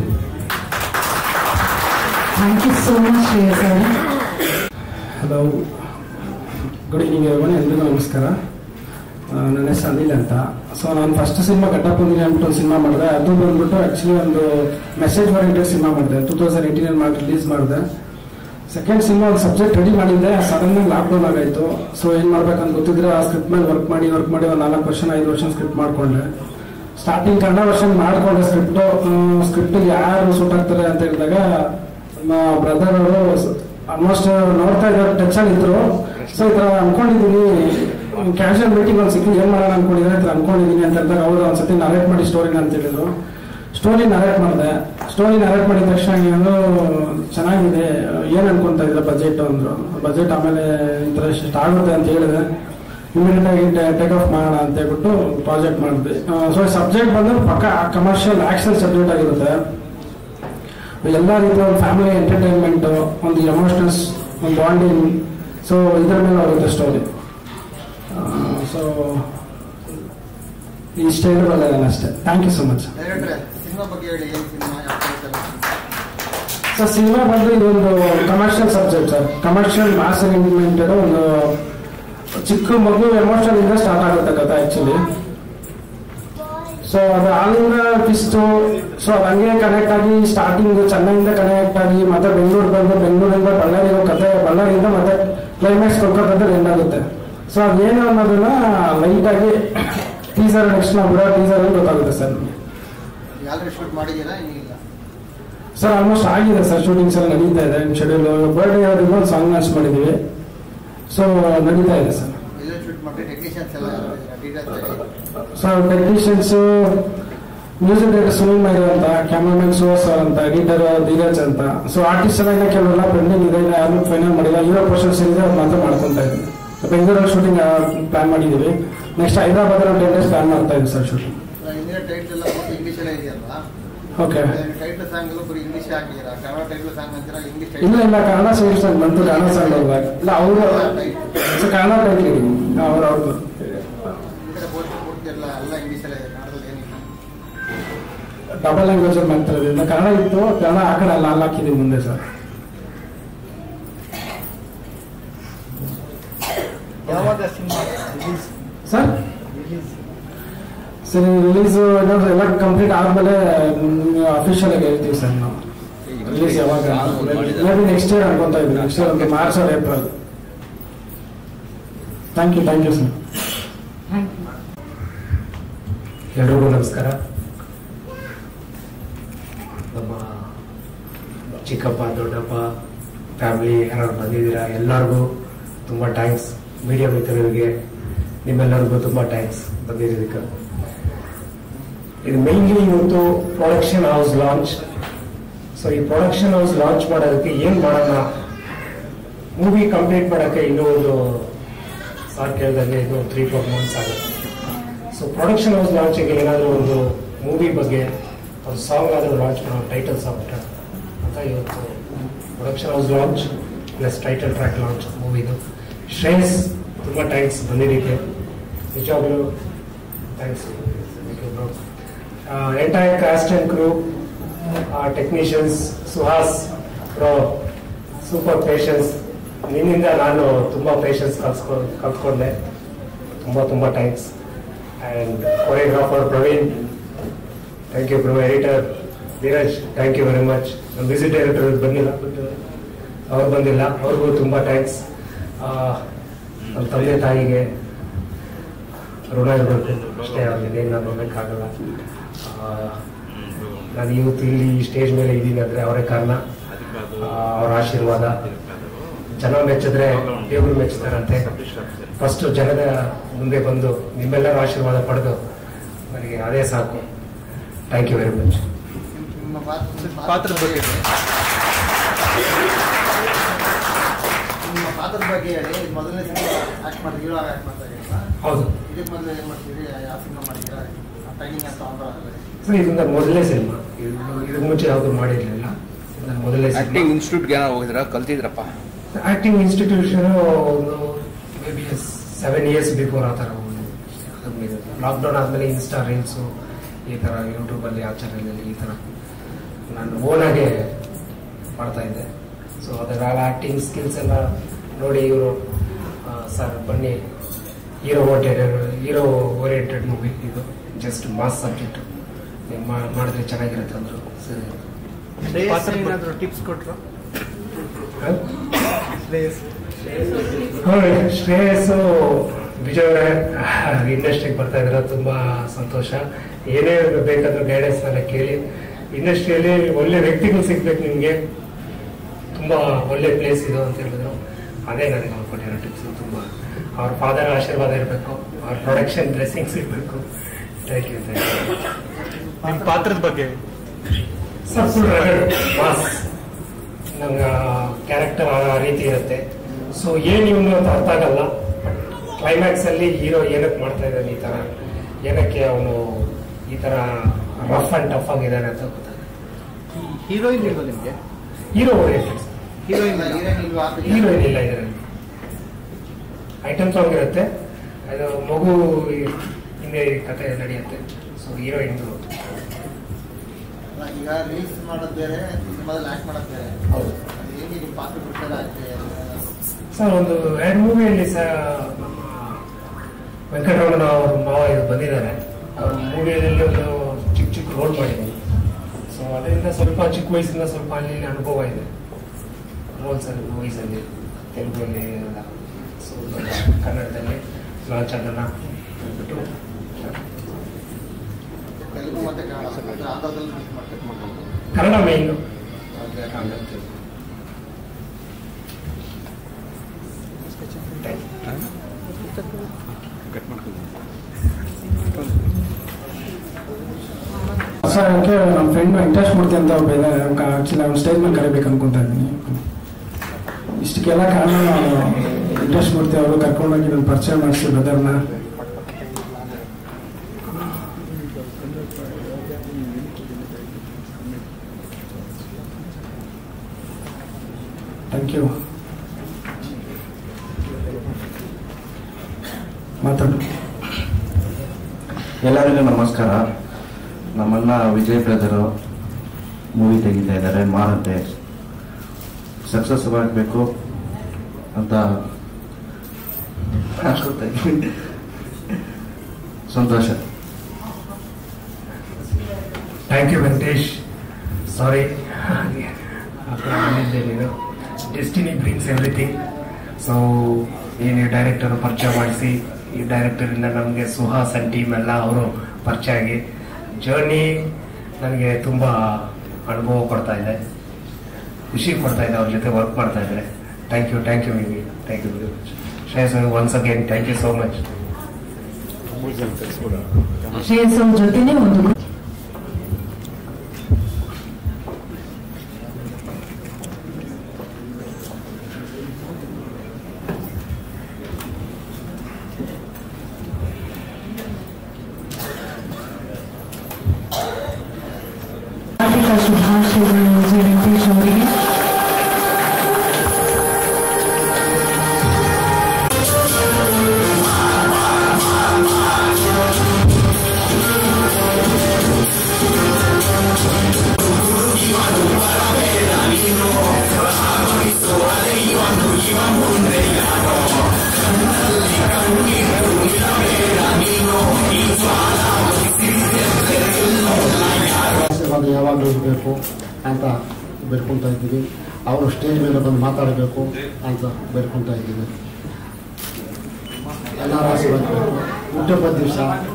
thank you so much Shreyas ಅವರೇ ಹಲೋ ಗುಡ್ ಈವ್ನಿಂಗ್ ಎಲ್ವನ್ ಎಲ್ರಿಗೂ ನಮಸ್ಕಾರ ಆ, ನನ್ನ ಹೆಸರು ಅನಿಲ್ ಅಂತ ಸೊ ನಾನು ಫಸ್ಟ್ ಸಿನಿಮಾ ಗಡ್ಡಪ್ಪಂದಿನಿ ಅಂದ್ಬಿಟ್ಟು ಒಂದು ಸಿನಿಮಾ ಮಾಡಿದೆ ಅದು ಬಂದ್ಬಿಟ್ಟು ಆ್ಯಕ್ಚುಲಿ ಒಂದು ಮೆಸೇಜ್ ಓರಿಯೆಂಟೆಡ್ ಸಿನಿಮಾ ಮಾಡಿದೆ ಟೂ ತೌಸಂಡ್ ಏಯ್ಟೀನಲ್ಲಿ ಮಾಡಿ ರಿಲೀಸ್ ಮಾಡಿದೆ ಸೆಕೆಂಡ್ ಸಿನಿಮಾ ಒಂದು ಸಬ್ಜೆಕ್ಟ್ ರೆಡಿ ಮಾಡಿದ್ದೆ ಸಡನ್ ಆಗಿ ಲಾಕ್ಡೌನ್ ಆಗಾಯಿತು ಸೊ ಏನು ಮಾಡ್ಬೇಕಂತ ಗೊತ್ತಿದ್ರೆ ಆ ಸ್ಕ್ರಿಪ್ಟ್ ಮೇಲೆ ವರ್ಕ್ ಮಾಡಿ ವರ್ಕ್ ಮಾಡಿ ಒಂದು ನಾಲ್ಕು ವರ್ಷ ಐದು ವರ್ಷ ಸ್ಕ್ರಿಪ್ಟ್ ಮಾಡ್ಕೊಂಡೆ ಸ್ಟಾರ್ಟಿಂಗ್ ಕನ್ನಡ ವರ್ಷನ್ ಮಾಡ್ಕೊಂಡೆ ಸ್ಕ್ರಿಪ್ಟು ಸ್ಕ್ರಿಪ್ಟಿಗೆ ಯಾರು ಸೂಟ್ ಆಗ್ತಾರೆ ಅಂತ ಹೇಳಿದಾಗ ನಮ್ಮ ಬ್ರದರ್ ಅವರು ಆಲ್ಮೋಸ್ಟ್ ನೋಡ್ತಾ ಇದ್ದಾರೆ ಟಚ್ ಅಲ್ಲಿ ಇದ್ರು ಸೊ ಈ ತರ ಅನ್ಕೊಂಡಿದೀನಿ ಕ್ಯಾಶುವಲ್ ಮೀಟಿಂಗ್ ಒಂದು ಸಿಕ್ಕಿ ಏನ್ ಮಾಡೋಣ ಅನ್ಕೊಂಡಿದ್ರೆ ಈ ತರ ಅನ್ಕೊಂಡಿದೀನಿ ಅಂತ ಹೇಳಿದಾಗ ಅವರು ಒಂದ್ಸತಿ ನರೇಟ್ ಮಾಡಿ ಸ್ಟೋರಿನ ಅಂತ ಹೇಳಿದ್ರು ಸ್ಟೋರಿ ನರೇಟ್ ಮಾಡಿದೆ ಸ್ಟೋರಿ ನರೇಟ್ ಮಾಡಿದ ತಕ್ಷಣ ಏನು ಚೆನ್ನಾಗಿದೆ ಏನ್ ಅನ್ಕೊಂತ ಇದ್ರೆ ಬಜೆಟ್ ಅಂದ್ರು ಬಜೆಟ್ ಆಮೇಲೆ ಈ ತರ ಇಷ್ಟು ಆಗುತ್ತೆ ಅಂತ ಹೇಳಿದೆ ಇಮಿಡಿಯೇಟ್ ಆಗಿ ಟೇಕ್ ಆಫ್ ಮಾಡೋಣ ಅಂತ ಹೇಳ್ಬಿಟ್ಟು ಪ್ರಾಜೆಕ್ಟ್ ಮಾಡಿದ್ವಿ ಸೊ ಸಬ್ಜೆಕ್ಟ್ ಬಂದ್ರೆ ಪಕ್ಕ ಕಮರ್ಷಿಯಲ್ ಆಕ್ಷನ್ ಸಬ್ಜೆಕ್ಟ್ ಆಗಿರುತ್ತೆ ಎಲ್ಲ ರೀತಿಯ ಒಂದು ಫ್ಯಾಮಿಲಿ ಎಂಟರ್ಟೈನ್ಮೆಂಟ್ ಒಂದು ಎಮೋಷನಲ್ಸ್ ಒಂದು ಬಾಂಡಿಂಗ್ ಸೊ ಇದ್ರ ಮೇಲೆ ಹೋಗುತ್ತೆ ಸ್ಟೋರಿ ಸೊ ಇಷ್ಟ ಹೇಳಿರಲ್ಲ ನಾನು ಅಷ್ಟೇ thank you so much cinema ಬಗ್ಗೆ ಹೇಳಿ ಏನ್ ಸಿನಿಮಾ ಯಾವ ಸರ್ ಸಿನಿಮಾ ಬಂದು ಇದೊಂದು commercial subject sir commercial mass implemented ಒಂದು ಚಿಕ್ಕ ಮಗು ಎಮೋಷನಲ್ ಇಂದ ಸ್ಟಾರ್ಟ್ ಆಗುತ್ತೆ ಕಥೆ ಆಕ್ಚುಲಿ ಸೊ ಅದು ಆಲಿಂದ ಪಿಸ್ಟು ಸೊ ಅದು ಹಂಗೆ ಕನೆಕ್ಟ್ ಆಗಿ ಸ್ಟಾರ್ಟಿಂಗ್ ಚೆನ್ನೈಯಿಂದ ಕನೆಕ್ಟ್ ಆಗಿ ಮತ್ತೆ ಬೆಂಗಳೂರು ಬಂದು ಬೆಂಗಳೂರಿಂದ ಬಳ್ಳಾರಿ ಹೋಗೋ ಕಥೆ ಬಳ್ಳಾರಿಯಿಂದ ಮತ್ತೆ ಕ್ಲೈಮ್ಯಾಕ್ಸ್ ಕೊಲ್ಕತ್ತಾದಲ್ಲಿ ಎಂಡ್ ಆಗುತ್ತೆ ಸೊ ಅದೇನು ಅನ್ನೋದನ್ನ ಲೈಟ್ ಆಗಿ ಟೀಸರ್ ನೆಕ್ಸ್ಟ್ ನಾವು ಬಿಡೋ ಟೀಸರ್ ಅಲ್ಲಿ ಗೊತ್ತಾಗುತ್ತೆ ಸರ್ ನಮಗೆ ಯಾರು ಶೂಟ್ ಮಾಡಿದ್ದೀರಾ ಇನ್ನಿಲ್ಲ ಸರ್ ಆಲ್ಮೋಸ್ಟ್ ಆಗಿದೆ ಸರ್ ಶೂಟಿಂಗ್ಸ್ ಎಲ್ಲ ನಡೀತಾ ಇದೆ ಶೆಡ್ಯೂಲ್ ಬರ್ಡೇ ಅವರಿಗೆ ಒಂದು ಸಾಂಗ್ ಲಾಂಚ್ ಮಾಡಿದ್ದೀವಿ ಸೊ ನಡೀತಾ ಇದೆ ಸರ್ ಎಲ್ಲ ಶೂಟ್ ಮಾಡಿ ಟೆಕ್ನಿಷಿಯನ್ಸ್ ಎಲ್ಲ details so technicians music director Sunil ಮೈರು ಅಂತ ಕ್ಯಾಮ್ರಾಮನ್ ಸುಹಾಸ್ ಸರ್ ಅಂತ ಎಡಿಟರ್ ಧೀರಜ್ ಅಂತ ಸೊ ಆರ್ಟಿಸ್ಟ್ ಎಲ್ಲ ಇನ್ನ ಕೆಲವೆಲ್ಲ ಪೆಂಡಿಂಗ್ ಇದೆ ಇನ್ನ ಯಾರು ಫೈನಲ್ ಮಾಡಿಲ್ಲ ಹೀರೋ ಪೋರ್ಷನ್ಸ್ ಇದೆ ಅದು ಮಾತ್ರ ಮಾಡ್ಕೊಂತ ಇದ್ದೀವಿ ಬೆಂಗಳೂರಲ್ಲಿ ಶೂಟಿಂಗ್ ಪ್ಲಾನ್ ಮಾಡಿದ್ದೀವಿ next Hyderabad ten days plan ಮಾಡ್ತಾ ಇದ್ದೀವಿ ಸರ್ ಶೂಟಿಂಗ್ ಹಿಂದಿನ ಟೈಟ್ಲ್ ಎಲ್ಲ ಇಂಗ್ಲಿಷ್ ಎಲ್ಲ ಇದೆಯಲ್ಲ ಓಕೆ ಟೈಟ್ಲ್ ಸಾಂಗ್ ಎಲ್ಲ ಬರೀ ಇಂಗ್ಲಿಷ್ ಹಾಕಿದ್ದೀರಾ ಕನ್ನಡ ಟೈಟ್ಲ್ ಸಾಂಗ್ ಅಂತೀರಾ ಇಂಗ್ಲಿಷ್ ಇಲ್ಲ ಇಲ್ಲ ಕನ್ನಡ ಸೈಡ್ ಸಾಂಗ್ ಬಂತು ಕನ್ನಡ ಸಾಂಗ್ ಹೋದಾಗ ಇಲ್ಲ ಅವರು ಸೊ ಕನ್ನಡ ಟೈಟ್ಲ್ ಇದೆ ಅವ್ರು ಅವ್ರದ್ದು ಪೂರ್ತಿ ಪೂರ್ತಿ ಎಲ್ಲ ಎಲ್ಲ ಇಂಗ್ಲಿಷ್ ಎಲ್ಲ ಇದೆ ಕನ್ನಡದಲ್ಲಿ ಏನಿಲ್ಲ ಡಬಲ್ ಲ್ಯಾಂಗ್ವೇಜ್ ಅಲ್ಲಿ ಮಾಡ್ತಾ ಇರೋದ್ರಿಂದ ಕನ್ನಡ ಇತ್ತು ಕನ್ನಡ ಆ ಕಡೆ ಎಲ್ಲ ಅಲ್ಲಿ ಹಾಕಿದೀವಿ ಮುಂದೆ ಸರ್ ಯಾವಾಗ ಸಿನಿಮಾ ರಿಲೀಸ್ ಸರ್ ಸರಿ ರಿಲೀಸ್ ಏನಾದ್ರು ಎಲ್ಲ ಕಂಪ್ಲೀಟ್ ಆದ್ಮೇಲೆ ಅಫಿಷಿಯಲ್ ಆಗಿ ಹೇಳ್ತೀವಿ ಸರ್ ನಾವು ರಿಲೀಸ್ ಯಾವಾಗ ಮೇ ಬಿ ನೆಕ್ಸ್ಟ್ ಇಯರ್ ಅನ್ಕೊಂತ ಇದ್ದೀನಿ ನೆಕ್ಸ್ಟ್ ಇಯರ್ ಒಂದು March or April thank you thank you sir thank you ಎಲ್ರಿಗೂ ನಮಸ್ಕಾರ ನಮ್ಮ ಚಿಕ್ಕಪ್ಪ ದೊಡ್ಡಪ್ಪ ಫ್ಯಾಮಿಲಿ ಯಾರು ಬಂದಿದ್ದೀರಾ ಎಲ್ಲರಿಗೂ ತುಂಬ ಥ್ಯಾಂಕ್ಸ್ ಮೀಡಿಯಾ ಮಿತ್ರರಿಗೆ ನಿಮ್ಮೆಲ್ಲರಿಗೂ ತುಂಬ ಥ್ಯಾಂಕ್ಸ್ ಬಂದಿರೋದಕ್ಕೆ ಇದು ಮೇನ್ಲಿ ಇವತ್ತು ಪ್ರೊಡಕ್ಷನ್ ಹೌಸ್ ಲಾಂಚ್ ಸೊ ಈ ಪ್ರೊಡಕ್ಷನ್ ಹೌಸ್ ಲಾಂಚ್ ಮಾಡೋದಕ್ಕೆ ಏನು ಮಾಡೋಣ ಮೂವಿ ಕಂಪ್ಲೀಟ್ ಮಾಡೋಕ್ಕೆ ಇನ್ನೂ ಒಂದು ಸಾರ್ ಕೇಳಿದಂಗೆ ಇನ್ನೂ ತ್ರೀ ಫೋರ್ ಮಂತ್ಸ್ ಆಗುತ್ತೆ ಸೊ ಪ್ರೊಡಕ್ಷನ್ ಹೌಸ್ ಲಾಂಚಿಗೆ ಏನಾದರೂ ಒಂದು ಮೂವಿ ಬಗ್ಗೆ ಒಂದು ಸಾಂಗ್ ಆದರೂ ಲಾಂಚ್ ಮಾಡೋ ಟೈಟಲ್ ಸಾಂಗ್ ಅಂತ ಇವತ್ತು production house launch plus title track launch ಮೂವಿದು ಶ್ರೇಯಸ್ ತುಂಬ ಥ್ಯಾಂಕ್ಸ್ ಬಂದಿದ್ದಕ್ಕೆ ನಿಜವಾಗ್ಲೂ thanks entire cast and crew technicians Suhas bro super patience ನಿನ್ನಿಂದ ನಾನು ತುಂಬ ಪೇಷನ್ಸ್ ಕಲ್ಸ್ಕೊ ಕಲ್ತ್ಕೊಂಡೆ ತುಂಬ ತುಂಬ thanks and choreographer Praveen thank you bro editor Dheeraj thank you very much ನಮ್ಮ ಮ್ಯೂಸಿಕ್ ಡೈರೆಕ್ಟರ್ ಬಂದಿಲ್ಲ ಬಟ್ ಅವ್ರು ಬಂದಿಲ್ಲ ಅವ್ರಿಗೂ ತುಂಬ ಥ್ಯಾಂಕ್ಸ್ ನಮ್ಮ ತಂದೆ ತಾಯಿಗೆ ಋಣ ಇರಬೇಕು ಅಷ್ಟೇ ಅವ್ರಿಗೆ ನಾನು ನೋಡೋಕ್ಕಾಗಲ್ಲ ನಾನು ಇವತ್ತು ಇಲ್ಲಿ ಸ್ಟೇಜ್ ಮೇಲೆ ಇದ್ದೀನಿ ಅಂದರೆ ಅವರೇ ಕಾರಣ ಆ, ಅವ್ರ ಆಶೀರ್ವಾದ ಜನ ಮೆಚ್ಚಿದ್ರೆ ದೇವರು ಮೆಚ್ಚುತ್ತಾರಂತೆ ಫಸ್ಟ್ ಜನದ ಮುಂದೆ ಬಂದು ನಿಮ್ಮೆಲ್ಲರ ಆಶೀರ್ವಾದ ಪಡೆದು ನನಗೆ ಅದೇ ಸಾಕು ಥ್ಯಾಂಕ್ ಯು ವೆರಿ ಮಚ್ ನಿಮ್ಮ ಪಾತ್ರ ಪಾತ್ರದ ಬಗ್ಗೆ ನಿಮ್ಮ ಪಾತ್ರದ ಬಗ್ಗೆ ಹೇಳಿ ಇದು ಮೊದಲನೇ ಸಿನಿಮಾ ಆಕ್ಟ್ ಮಾಡಿ ಹೀರೋ ಆಕ್ಟ್ ಮಾಡ್ತಾ ಇದ್ದೀರಾ ಹೌದು ಇದಕ್ಕೆ ಮೊದಲು ಏನು ಮಾಡ್ತೀರಿ ಯಾವ ಸಿನಿಮಾ ಮಾಡಿದ್ದೀರಾ ಟ್ರೈನಿಂಗ್ ಅಂತ ತಗೊಂಡ್ರ ಸರ್ ಇದು ನನ್ನ ಮೊದಲನೇ ಸಿನಿಮಾ ಇದು ಇದಕ್ಕೆ ಮುಂಚೆ ಯಾವುದು ಮಾಡಿರಲಿಲ್ಲ ನನ್ನ ಮೊದಲನೇ ಆಕ್ಟಿಂಗ್ ಇನ್ಸ್ಟಿಟ್ಯೂಟ್ಗೆ ಏನೋ ಹೋಗಿದ್ರ ಕಲ್ತಿದ್ರಪ್ಪ ಆಕ್ಟಿಂಗ್ ಇನ್ಸ್ಟಿಟ್ಯೂಷನ್ ಒಂದು may be seven years before ಆ ಥರ ಲಾಕ್ಡೌನ್ ಆದಮೇಲೆ ಇನ್ಸ್ಟಾ ರೀಲ್ಸು ಈ ಥರ ಯೂಟ್ಯೂಬಲ್ಲಿ ಆ ಚಾನಲಲ್ಲಿ ಈ ಥರ ನಾನು ಓನಾಗೆ ಮಾಡ್ತಾ ಇದ್ದೆ ಸೊ ಅದರ ಆ್ಯಕ್ಟಿಂಗ್ ಸ್ಕಿಲ್ಸ್ ಎಲ್ಲ ನೋಡಿ ಇವರು ಸರ್ ಬನ್ನಿ hero oriented hero oriented movie ಇದು ಜಸ್ಟ್ ಮಾಸ್ ಸಬ್ಜೆಕ್ಟ್ ನೀವು ಮಾಡಿದ್ರೆ ಚೆನ್ನಾಗಿರುತ್ತೆ ಅಂದರು ಸರಿ ಏನಾದ್ರು ಟಿಪ್ಸ್ ಕೊಟ್ರು ಹ? ಹೌದು, ಶ್ರೇಯಸ್ಸು ವಿಜಯವರೇ ಇಂಡಸ್ಟ್ರಿಗೆ ಬರ್ತಾ ಇದ್ರೆ ತುಂಬಾ ಸಂತೋಷ ಏನೇ ಬೇಕಾದ್ರೂ ಗೈಡೆನ್ಸ್ ನನ್ನ ಕೇಳಿ ಇಂಡಸ್ಟ್ರಿಯಲ್ಲಿ ಒಳ್ಳೆ ವ್ಯಕ್ತಿಗಳು ಸಿಗ್ಬೇಕು ನಿಮಗೆ ತುಂಬಾ ಒಳ್ಳೆ ಪ್ಲೇಸ್ ಇದು ಅಂತ ಹೇಳಿದ್ರು ಅದೇ ನನಗೆ ಅವ್ರು ಕೊಟ್ಟಿರೋ ಟಿಪ್ಸ್ ತುಂಬಾ ಅವ್ರ ಫಾದರ್ ಆಶೀರ್ವಾದ ಇರಬೇಕು ಅವ್ರ ಪ್ರೊಡಕ್ಷನ್ ಡ್ರೆಸ್ಸಿಂಗ್ಸ್ ಇರಬೇಕು ಥ್ಯಾಂಕ್ ಯು ಥ್ಯಾಂಕ್ ಯು ನಿಮ್ಮ ಪಾತ್ರದ ಬಗ್ಗೆ ಸರ್ ಫುಲ್ ರಗಡ್ ಮಾಸ್ ನಂಗೆ ಕ್ಯಾರೆಕ್ಟರ್ ಆ ರೀತಿ ಇರುತ್ತೆ ಸೊ ಏನು ಇವನು ಅಂತ ಅರ್ಥ ಆಗಲ್ಲ ಕ್ಲೈಮ್ಯಾಕ್ಸ್ ಅಲ್ಲಿ ಹೀರೋ ಏನಕ್ಕೆ ಮಾಡ್ತಾ ಇದ್ದಾನೆ ಈ ತರ ಏನಕ್ಕೆ ಅವನು ಈ ತರ ರಫ್ ಅಂಡ್ ಟಫ್ ಆಗಿದ್ದಾನೆ ಅಂತ ಗೊತ್ತಾಗುತ್ತೆ ಹೀರೋಯಿನ್ ಇಲ್ವಾ ನಿಮ್ಗೆ ಹೀರೋ ಓರಿಯೆಂಟೆಡ್ ಹೀರೋಯಿನ್ ಹೀರೋಯಿನ್ ಇಲ್ವಾ ಅಂತ ಹೀರೋಯಿನ್ ಇಲ್ಲ ಇದರಲ್ಲಿ ಐಟಮ್ ಸಾಂಗ್ ಇರುತ್ತೆ ಅದು ಮಗು ಹಿಂದೆ ಈ ಕತೆ ನಡೆಯುತ್ತೆ ಸೊ ಹೀರೋಯಿನ್ ಅಲ್ಲ, ಈಗ ರೀಲ್ಸ್ ಮಾಡೋದು ಬೇರೆ ಸಿನಿಮಾದಲ್ಲಿ ಆಕ್ಟ್ ಮಾಡೋದು ಬೇರೆ ಹೌದು ಅದು ಹೇಗೆ ನಿಮ್ಮ ಪಾತ್ರ ಬಿಡ್ತಾರೆ ಆಗ್ತದೆ ಸರ್ ಒಂದು ಎರಡು ಮೂವಿಯಲ್ಲಿ ಸಹ ನಮ್ಮ ವೆಂಕಟರಮಣ ಅವ್ರ ಮಾವ ಇದು ಬಂದಿದ್ದಾರೆ ಅವ್ರ ಮೂವಿಯಲ್ಲಿ ಒಂದು ಚಿಕ್ಕ ಚಿಕ್ಕ ರೋಲ್ ಮಾಡಿದ್ದೀನಿ ಸೊ ಅದರಿಂದ ಸ್ವಲ್ಪ ಚಿಕ್ಕ ವಯಸ್ಸಿಂದ ಸ್ವಲ್ಪ ಅಲ್ಲಿ ಇಲ್ಲಿ ಅನುಭವ ಇದೆ ರೋಲ್ಸ್ ಅಲ್ಲಿ ಮೂವೀಸಲ್ಲಿ ತೆಲುಗಲ್ಲಿ ಎಲ್ಲ ಸೊ ಕನ್ನಡದಲ್ಲಿ ಲಾಂಚ್ ಅದನ್ನ ಬಿಟ್ಟು ತೆಲುಗು ಮತ್ತೆ ಕನ್ನಡ ಮತ್ತೆ ಆಂಧ್ರದಲ್ಲಿ ಮಿಕ್ಸ್ ಮಾಡ್ತಾರೆ ಕನ್ನಡ ಮೇಯ್ನು ಸರ್ ಅದಕ್ಕೆ ನಮ್ಮ ಫ್ರೆಂಡ್ ವೆಂಕಟೇಶ್ ಮೂರ್ತಿ ಅಂತ ಒಬ್ಬ ಇದ್ದಾರೆ ಆಕ್ಚುಲಿ ಅವ್ನು ಸ್ಟೇಜ್ ಮೇಲೆ ಕರಿಬೇಕು ಅನ್ಕೊಂತ ಇದ್ದೀನಿ ಇಷ್ಟಕ್ಕೆಲ್ಲ ಕಾರಣ ವೆಂಕಟೇಶ್ ಮೂರ್ತಿ ಅವರು ಕರ್ಕೊಂಡೋಗಿ ನನ್ನ ಪರಿಚಯ ಮಾಡಿಸಿ ಬ್ರದರ್ನ ಥ್ಯಾಂಕ್ ಯು ಮಾತಾಡು ಎಲ್ಲರಿಗೂ ನಮಸ್ಕಾರ ನಮ್ಮನ್ನ ವಿಜಯ್ ಬ್ರದರು ಮೂವಿ ತೆಗಿತಾ ಇದ್ದಾರೆ ಮಾರಂತೆ ಸಕ್ಸಸ್ ಆಗಬೇಕು ಅಂತ ಅನ್ಕೊತಾ ಇದ್ದೀನಿ. ಸಂತೋಷ ಥ್ಯಾಂಕ್ ಯು ವೆಂಕಟೇಶ್ ಸಾರಿ ಆ ಥರ ಬಂದಿದ್ದೆ ನೀನು ಡೆಸ್ಟಿನಿ ಬ್ರಿಂಗ್ಸ್ ಎವ್ರಿಥಿಂಗ್ ಸೊ ಏನು ಡೈರೆಕ್ಟರ್ ಪರಿಚಯ ಮಾಡಿಸಿ ಈ ಡೈರೆಕ್ಟರಿಂದ ನಮಗೆ ಸುಹಾಸ್ ಅಂಡ್ ಟೀಮ್ ಎಲ್ಲ ಅವರು ಪರಿಚಯ ಆಗಿ ಜರ್ನಿ ನನಗೆ ತುಂಬ ಅನುಭವ ಕೊಡ್ತಾ ಇದೆ ಖುಷಿ ಕೊಡ್ತಾ ಇದೆ ಅವ್ರ ಜೊತೆ ವರ್ಕ್ ಮಾಡ್ತಾ ಇದ್ದಾರೆ ಥ್ಯಾಂಕ್ ಯು ಥ್ಯಾಂಕ್ ಯು ಮಿವಿ thank you very much Shreyas once again thank you so much Shreyas ಅವ್ರ ಜೊತೆನೆ ಒಂದು ಹಾರ್ದಿಕ ಶುಭಾಶಯಗಳು ವಿಜಯ ವೆಂಕಟೇಶ್ ಅವರಿಗೆ ಆಶೀರ್ವಾದ ಯಾವಾಗಲೂ ಇರಬೇಕು ಅಂತ ಬೇಡ್ಕೊತಾ ಇದ್ದೀವಿ ಅವರು ಸ್ಟೇಜ್ ಮೇಲೆ ಬಂದು ಮಾತಾಡಬೇಕು ಅಂತ ಬೇಡ್ಕೊತಾ ಇದ್ದೀವಿ ಎಲ್ಲರ ಆಶೀರ್ವಾದ ಬೇಕು ಹುಟ್ಟುಹಬ್ಬದ ದಿವಸ